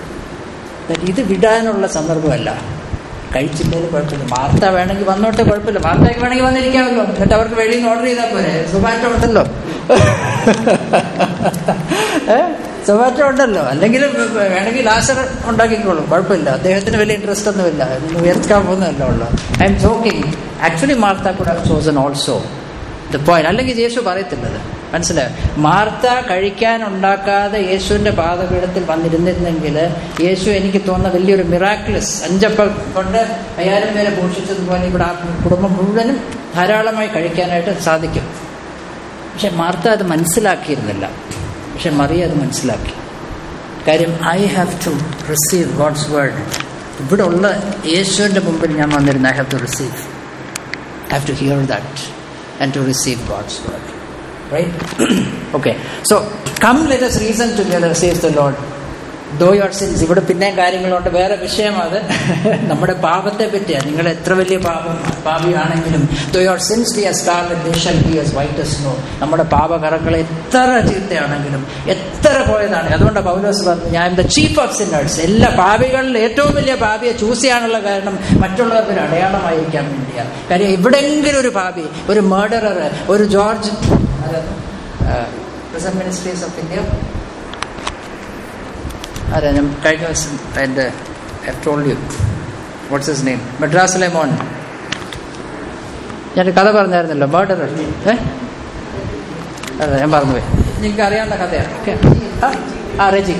ഇത് വിടാനുള്ള സന്ദർഭമല്ല കഴിച്ചില്ലെങ്കിൽ കുഴപ്പമില്ല വാർത്ത വേണമെങ്കിൽ വന്നോട്ടെ കുഴപ്പമില്ല വാർത്തയ്ക്ക് വേണമെങ്കിൽ വന്നിരിക്കാമല്ലോ എന്നിട്ട് അവർക്ക് വെളിയിൽ നിന്ന് ഓർഡർ ചെയ്താൽ പോരെ സുമാറ്റോ ഉണ്ടല്ലോ സൊമാറ്റോ ഉണ്ടല്ലോ അല്ലെങ്കിൽ വേണമെങ്കിൽ ലാസർ ഉണ്ടാക്കിക്കോളും കുഴപ്പമില്ല അദ്ദേഹത്തിന് വലിയ ഇൻട്രസ്റ്റ് ഒന്നുമില്ല ഉയർത്താൻ പോകുന്നതല്ല ഉള്ളു ഐ എം ജോക്കിംഗ് ആക്ച്വലി മാർത്ത കൂടെ ചോസൻ ഓൾസോ ദ പോയിന്റ് അല്ലെങ്കിൽ യേശു പറയത്തില്ലത് മനസ്സിലായോ മാർത്ത കഴിക്കാൻ ഉണ്ടാക്കാതെ യേശുവിന്റെ പാദപീഠത്തിൽ വന്നിരുന്നിരുന്നെങ്കിൽ യേശു എനിക്ക് തോന്നുന്ന വലിയൊരു മിറാക്കിളസ് അഞ്ചപ്പം കൊണ്ട് അയ്യായിരം പേരെ പോഷിച്ചതുപോലെ ഇവിടെ ആ കുടുംബം മുഴുവനും ധാരാളമായി കഴിക്കാനായിട്ട് സാധിക്കും പക്ഷെ മാർത്ത അത് മനസ്സിലാക്കിയിരുന്നില്ല പക്ഷെ മറിയ അത് മനസ്സിലാക്കി കാര്യം I have to receive God's word ഇവിടെ ഉള്ള യേശുവിൻ്റെ മുമ്പിൽ ഞാൻ വന്നിരുന്നു I have to receive I have to hear that and to receive God's word Right? okay. So, come let us reason together, says the Lord. Though your sins ഇവിടെ പിന്നെയും കാര്യങ്ങളുണ്ട് വേറെ വിഷയം അത് നമ്മുടെ പാപത്തെ പറ്റിയാണ് നിങ്ങൾ എത്ര വലിയ പാപം പാപിയാണെങ്കിലും though your sins be as be as white snow നമ്മുടെ പാപകറകൾ എത്ര ചീത്തയാണെങ്കിലും എത്ര പോയതാണ് അതുകൊണ്ട് പൗലോസ് പറഞ്ഞു ഞാൻ ദ ചീഫ് ഓഫ് സിന്നേഴ്സ് എല്ലാ പാപികളിൽ ഏറ്റവും വലിയ പാപിയെ ചൂസ് ചെയ്യാനുള്ള കാരണം മറ്റുള്ളവർക്ക് ഒരു അടയാളമായിരിക്കാൻ വേണ്ടിയാണ് കാര്യം എവിടെയെങ്കിലും ഒരു പാപി ഒരു മേർഡറർ ഒരു George present ministries of India അതെ ഞാൻ കഴിഞ്ഞ ദിവസം എൻ്റെ told you what's his name മദ്രാസിലെ മോൻ ഞാൻ കഥ പറഞ്ഞായിരുന്നല്ലോ മേർഡർ ഏ അതെ ഞാൻ പറഞ്ഞുപോയി നിങ്ങൾക്ക് അറിയാവുന്ന കഥയാണ് ഓക്കെ ആ റെജി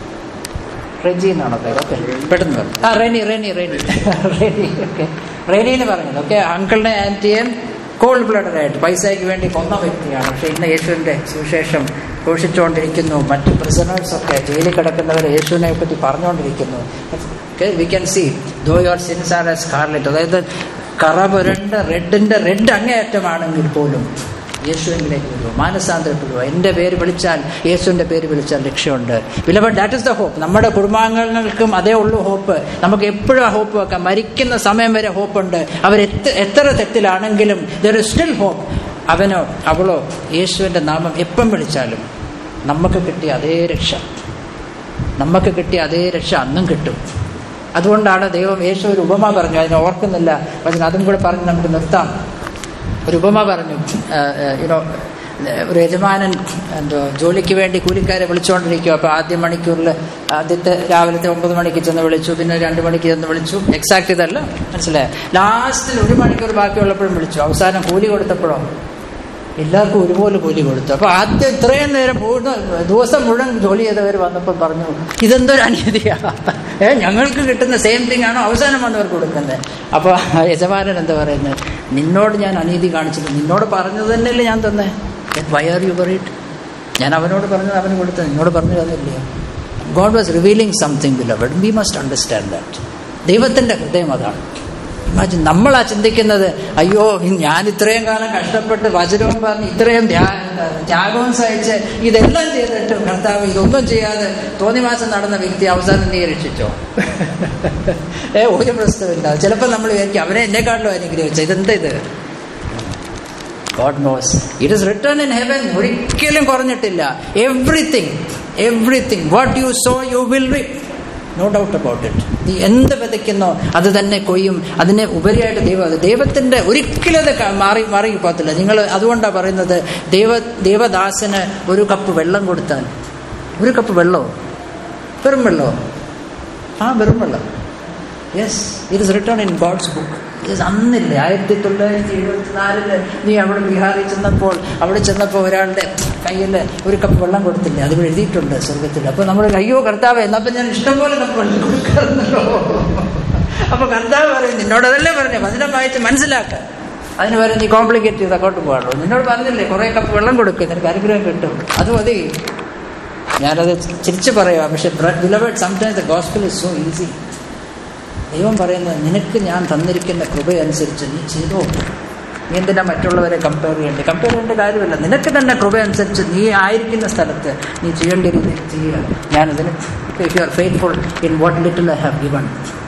റെജി എന്നാണോ പേര് ഓക്കെ പെട്ടെന്ന് പറഞ്ഞു ആ റെനി റെനി റെനി റെനി ഓക്കെ റെനിന്ന് പറഞ്ഞത് ഓക്കെ അങ്കിളിനെ ആൻറ്റിയും കോൾഡ് ബ്ലഡറായിട്ട് പൈസയ്ക്ക് വേണ്ടി കൊന്ന വ്യക്തിയാണ് പക്ഷെ ഇന്ന് യേശുവിൻ്റെ സുവിശേഷം ഘോഷിച്ചുകൊണ്ടിരിക്കുന്നു മറ്റ് പ്രിസണേഴ്സൊക്കെ ജയിലിൽ കിടക്കുന്നവർ യേശുവിനെ പറ്റി പറഞ്ഞുകൊണ്ടിരിക്കുന്നു we can see though your sins are as scarlet അതായത് കറ പുരണ്ട റെഡിൻ്റെ റെഡ് അങ്ങേയറ്റമാണെങ്കിൽ പോലും യേശുവിലേക്ക് വരുമോ മാനസാന്തരപ്പെടുവോ എൻ്റെ പേര് വിളിച്ചാൽ യേശുവിൻ്റെ പേര് വിളിച്ചാൽ ലക്ഷ്യമുണ്ട് വിലവ ദാറ്റ് ഇസ് ദ ഹോപ്പ് നമ്മുടെ കുടുംബാംഗങ്ങൾക്കും അതേ ഉള്ളൂ ഹോപ്പ് നമുക്ക് എപ്പോഴും ആ ഹോപ്പ് വെക്കാം മരിക്കുന്ന സമയം വരെ ഹോപ്പുണ്ട് അവർ എത്ര തെറ്റിലാണെങ്കിലും ദർ ഇസ് സ്റ്റിൽ ഹോപ്പ് അവനോ അവളോ യേശുവിൻ്റെ നാമം എപ്പം വിളിച്ചാലും നമുക്ക് കിട്ടിയ അതേ രക്ഷ നമുക്ക് കിട്ടിയ അതേ രക്ഷ അന്നും കിട്ടും അതുകൊണ്ടാണ് ദൈവം യേശു ഒരു ഉപമ പറഞ്ഞു അതിനെ ഓർക്കുന്നില്ല പക്ഷേ അതും കൂടെ പറഞ്ഞ് നമുക്ക് നിർത്താം ഒരു ഉപമ പറഞ്ഞു യുനോ ഒരു യജമാനൻ എന്തോ ജോലിക്ക് വേണ്ടി കൂലിക്കാരെ വിളിച്ചുകൊണ്ടിരിക്കും അപ്പോൾ ആദ്യ മണിക്കൂറിൽ ആദ്യത്തെ രാവിലത്തെ ഒമ്പത് മണിക്ക് ചെന്ന് വിളിച്ചു പിന്നെ രണ്ട് മണിക്ക് ചെന്ന് വിളിച്ചു എക്സാക്ട് ഇതല്ല മനസ്സിലായോ ലാസ്റ്റിൽ ഒരു മണിക്കൂർ ബാക്കിയുള്ളപ്പോഴും വിളിച്ചു അവസാനം കൂലി കൊടുത്തപ്പോഴോ എല്ലാവർക്കും ഒരുപോലെ കൂലി കൊടുത്തു അപ്പോൾ ആദ്യം ഇത്രയും നേരം പോകുന്ന ദിവസം മുഴുവൻ ജോലി ചെയ്തവർ വന്നപ്പോൾ പറഞ്ഞു ഇതെന്തൊരു അനീതിയാ ഏ ഞങ്ങൾക്ക് കിട്ടുന്ന സെയിം തിങ് ആണോ അവസാനം വന്നവർക്ക് കൊടുക്കുന്നത് അപ്പോൾ യജമാനൻ എന്താ പറയുന്നത് നിന്നോട് ഞാൻ അനീതി കാണിച്ചില്ല നിന്നോട് പറഞ്ഞത് തന്നെയല്ലേ ഞാൻ തന്നെ വൈ ആർ യു വറീഡ് ഞാൻ അവനോട് പറഞ്ഞത് അവന് കൊടുത്തത് നിന്നോട് പറഞ്ഞു തന്നില്ലേ God was revealing something beloved we must understand that ദൈവത്തിൻ്റെ ഹൃദയം അതാണ് ഇമാജിൻ നമ്മളാ ചിന്തിക്കുന്നത് അയ്യോ ഞാൻ ഇത്രയും കാലം കഷ്ടപ്പെട്ട് വചനവും പറഞ്ഞ് ഇത്രയും ത്യാഗവും സഹിച്ച് ഇതെല്ലാം ചെയ്തിട്ട് കർത്താവ് ഇതൊന്നും ചെയ്യാതെ തോന്നി മാസം നടന്ന വ്യക്തി അവസാനം നീ രക്ഷിച്ചോ ഏ ഒരു പ്രശ്നമില്ല ചിലപ്പോൾ നമ്മൾ വിചാരിക്കും അവനെ എന്നെക്കാട്ടിലും അനുഗ്രഹിച്ചു ഇതെന്താ ഇത് God knows it is written in heaven ഒരിക്കലും കുറഞ്ഞിട്ടില്ല everything everything what you sow you will reap no doubt about it നീ എന്ത് വിതയ്ക്കുന്നോ അത് തന്നെ കൊയ്യും അതിനെ ഉപരിയായിട്ട് ദൈവം അത് ദൈവത്തിൻ്റെ ഒരിക്കലും അത് മാറി മാറി പോകത്തില്ല നിങ്ങൾ അതുകൊണ്ടാണ് പറയുന്നത് ദൈവ ദൈവദാസന് ഒരു കപ്പ് വെള്ളം കൊടുത്താൽ ഒരു കപ്പ് വെള്ളമോ വെറും വെള്ളമോ ആ വെറും വെള്ളം yes it is written in God's book yes അന്നില്ലേ ആയിരത്തി തൊള്ളായിരത്തി എഴുപത്തിനാലില് നീ അവിടെ ബീഹാറിൽ ചെന്നപ്പോൾ അവിടെ ചെന്നപ്പോൾ ഒരാളുടെ കയ്യിൽ ഒരു കപ്പ് വെള്ളം കൊടുത്തില്ലേ അത് എഴുതിയിട്ടുണ്ട് സ്വർഗത്തിൽ അപ്പോൾ നമ്മൾ അയ്യോ കർത്താവ് എന്നപ്പോൾ ഞാൻ ഇഷ്ടംപോലെ കപ്പ് വെള്ളം കൊടുക്കാറുണ്ടല്ലോ അപ്പോൾ കർത്താവ് പറയും നിന്നോട് അതല്ലേ പറഞ്ഞു വചനം വായിച്ച് മനസ്സിലാക്കുക അതിന് വരെ നീ കോംപ്ലിക്കേറ്റ് ചെയ്ത് അങ്ങോട്ട് പാടുള്ളൂ നിന്നോട് പറഞ്ഞില്ലേ കുറേ കപ്പ് വെള്ളം കൊടുക്കും നിനക്ക് അനുഗ്രഹം കിട്ടും അത് മതി ഞാനത് തിരിച്ചു പറയാം പക്ഷെ beloved sometimes the gospel is so easy ദൈവം പറയുന്നത് നിനക്ക് ഞാൻ തന്നിരിക്കുന്ന കൃപയനുസരിച്ച് നീ ചെയ്തോ നീ എന്തിനാ മറ്റുള്ളവരെ കമ്പയർ ചെയ്യേണ്ടത് കമ്പയർ ചെയ്യേണ്ട കാര്യമില്ല നിനക്ക് തന്നെ കൃപയനുസരിച്ച് നീ ആയിരിക്കുന്ന സ്ഥലത്ത് നീ ചെയ്യേണ്ട രീതിയിൽ ചെയ്യുക ഞാനതിന് if you are faithful in what little I have given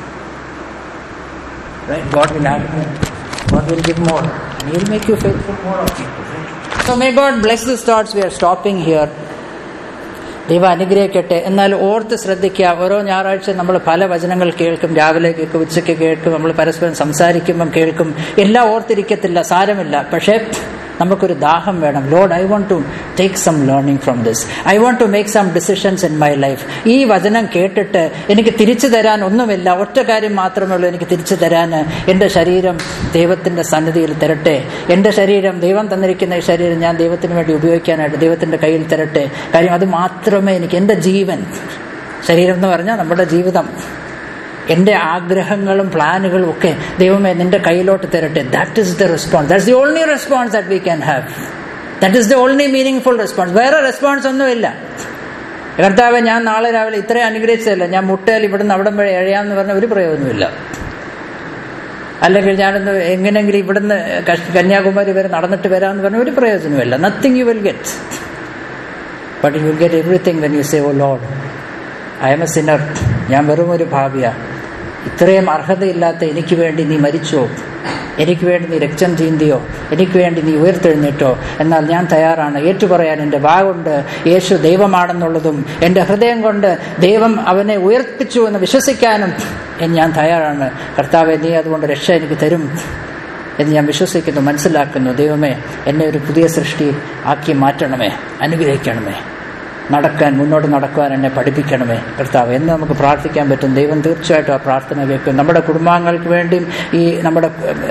right god will add more god will give more and he will make you faithful more of people right? so may god bless these thoughts we are stopping here ദൈവം അനുഗ്രഹിക്കട്ടെ എന്നാൽ ഓർത്ത് ശ്രദ്ധിക്കുക ഓരോ ഞായറാഴ്ച നമ്മൾ പല വചനങ്ങൾ കേൾക്കും രാവിലെ കേൾക്കും ഉച്ചയ്ക്ക് കേൾക്കും നമ്മൾ പരസ്പരം സംസാരിക്കുമ്പം കേൾക്കും എല്ലാം ഓർത്തിരിക്കത്തില്ല സാരമില്ല പക്ഷേ നമുക്കൊരു ദാഹം വേണം Lord I want to take some learning from this I want to make some decisions in my life ഈ വചനം കേട്ടിട്ട് എനിക്ക് തിരിച്ചു തരാൻ ഒന്നുമില്ല ഒറ്റ കാര്യം മാത്രമേ ഉള്ളൂ എനിക്ക് തിരിച്ചു തരാൻ എൻ്റെ ശരീരം ദൈവത്തിൻ്റെ സന്നിധിയിൽ തരട്ടെ എൻ്റെ ശരീരം ദൈവം തന്നിരിക്കുന്ന ഈ ശരീരം ഞാൻ ദൈവത്തിന് വേണ്ടി ഉപയോഗിക്കാനായിട്ട് ദൈവത്തിൻ്റെ കയ്യിൽ തരട്ടെ കാര്യം അത് മാത്രമേ എനിക്ക് എൻ്റെ ജീവൻ ശരീരം എന്ന് പറഞ്ഞാൽ നമ്മുടെ ജീവിതം എൻ്റെ ആഗ്രഹങ്ങളും പ്ലാനുകളും ഒക്കെ ദൈവമേ നിന്റെ കയ്യിലോട്ട് തരട്ടെ that is the response that's the only response that we can have that is the only meaningful response വേറെ റെസ്പോൺസ് ഒന്നുമില്ല കർത്താവ് ഞാൻ നാളെ രാവിലെ ഇത്രയും അനുഗ്രഹിച്ചതല്ല ഞാൻ മുട്ടയിൽ ഇവിടുന്ന് അവിടം വരെ എഴയാന്ന് പറഞ്ഞ ഒരു പ്രയോജനമില്ല അല്ലെങ്കിൽ ഞാനൊന്ന് എങ്ങനെയെങ്കിലും ഇവിടുന്ന് കന്യാകുമാരി വരെ നടന്നിട്ട് വരാമെന്ന് പറഞ്ഞ ഒരു പ്രയോജനമില്ല nothing you will get but you will get everything when you say oh Lord I'm a sinner ഞാൻ വെറും ഒരു ഭാവിയ ഇത്രയും അർഹതയില്ലാത്ത എനിക്ക് വേണ്ടി നീ മരിച്ചോ എനിക്ക് വേണ്ടി നീ രക്തം ചീന്തിയോ എനിക്ക് വേണ്ടി നീ ഉയർത്തെഴുന്നേറ്റോ എന്നാൽ ഞാൻ തയ്യാറാണ് ഏറ്റുപറയാൻ എൻ്റെ വാഗുണ്ട് യേശു ദൈവമാണെന്നുള്ളതും എൻ്റെ ഹൃദയം കൊണ്ട് ദൈവം അവനെ ഉയർപ്പിച്ചു എന്ന് വിശ്വസിക്കാനും ഞാൻ തയ്യാറാണ് കർത്താവെ നീ അതുകൊണ്ട് രക്ഷ എനിക്ക് തരും എന്ന് ഞാൻ വിശ്വസിക്കുന്നു മനസ്സിലാക്കുന്നു ദൈവമേ എന്നെ ഒരു പുതിയ സൃഷ്ടി ആക്കി മാറ്റണമേ അനുഗ്രഹിക്കണമേ നടക്കാൻ മുന്നോട്ട് നടക്കുവാൻ എന്നെ പഠിപ്പിക്കണമേ കർത്താവ് എന്ന് നമുക്ക് പ്രാർത്ഥിക്കാൻ പറ്റും ദൈവം തീർച്ചയായിട്ടും ആ പ്രാർത്ഥന കേൾക്കും നമ്മുടെ കുടുംബാംഗങ്ങൾക്ക് വേണ്ടിയും ഈ നമ്മുടെ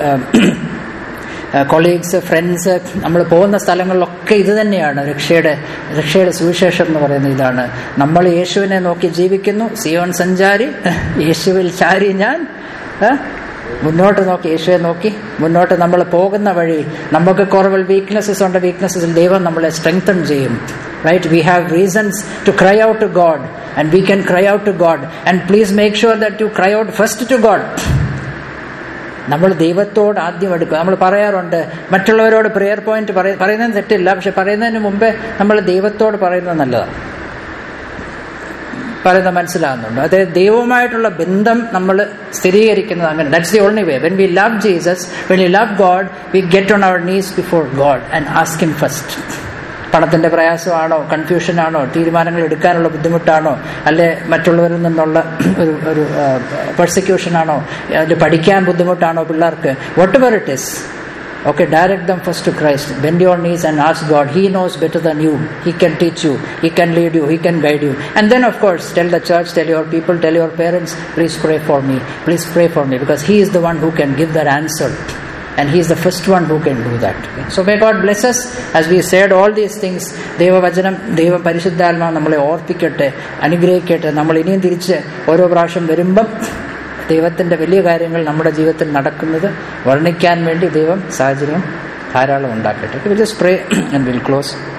കൊളീഗ്സ് ഫ്രണ്ട്സ് നമ്മൾ പോകുന്ന സ്ഥലങ്ങളിലൊക്കെ ഇത് തന്നെയാണ് രക്ഷയുടെ രക്ഷയുടെ സുവിശേഷം എന്ന് പറയുന്നത് ഇതാണ് നമ്മൾ യേശുവിനെ നോക്കി ജീവിക്കുന്നു സിയോൻ സഞ്ചാരി യേശുവിൽ ചാരി ഞാൻ മുന്നോട്ട് നോക്കി യേശുവെ നോക്കി മുന്നോട്ട് നമ്മൾ പോകുന്ന വഴി നമുക്ക് കുറവ് വീക്ക്നെസ്സസ് ഉണ്ട് വീക്ക്നെസ്സസിൽ ദൈവം നമ്മളെ സ്ട്രെങ്തൻ ചെയ്യും right we have reasons to cry out to God and we can cry out to God and please make sure that you cry out first to God നമ്മൾ ദൈവത്തോട് ആദ്യം എടുക്കുക നമ്മൾ പറയാറുണ്ട് മറ്റുള്ളവരോട് പ്രെയർ പോയിന്റ് പറയുന്നത് തെറ്റില്ല പക്ഷെ പറയുന്നതിന് മുമ്പേ നമ്മൾ ദൈവത്തോട് പറയുന്നത് നല്ലതാണ് പറയുന്നത് മനസ്സിലാകുന്നുണ്ട് അതായത് ദൈവവുമായിട്ടുള്ള ബന്ധം നമ്മൾ സ്ഥിരീകരിക്കുന്നത് അങ്ങനെ that's the only way when we love Jesus when you love God we get on our knees before God and ask him first പണത്തിന്റെ പ്രയാസമാണോ കൺഫ്യൂഷനാണോ തീരുമാനങ്ങൾ എടുക്കാനുള്ള ബുദ്ധിമുട്ടാണോ അല്ലെ മറ്റുള്ളവരിൽ നിന്നുള്ള ഒരു ഒരു പെർസിക്യൂഷനാണോ അതിൽ പഠിക്കാൻ ബുദ്ധിമുട്ടാണോ പിള്ളേർക്ക് whatever it is Okay, direct them first to Christ. Bend your knees and ask God. He knows better than you. He can teach you. He can lead you. He can guide you. And then, of course, tell the church, tell your people, tell your parents, please pray for me. Please pray for me because He is the one who can give that answer. And He is the first one who can do that. So may God bless us as we said all these things. ദൈവവചനം ദൈവ പരിശുദ്ധാത്മാവ് നമ്മളെ ഓർപ്പിക്കട്ടെ അനുഗ്രഹിക്കട്ടെ നമ്മൾ ഇനിയും തിരിച്ച് ഓരോ പ്രാവശ്യം വരുമ്പം ദൈവത്തിൻ്റെ വലിയ കാര്യങ്ങൾ നമ്മുടെ ജീവിതത്തിൽ നടക്കുന്നത് വർണ്ണിക്കാൻ വേണ്ടി ദൈവം സാഹചര്യം ധാരാളം ഉണ്ടാക്കട്ടെ will just pray and will close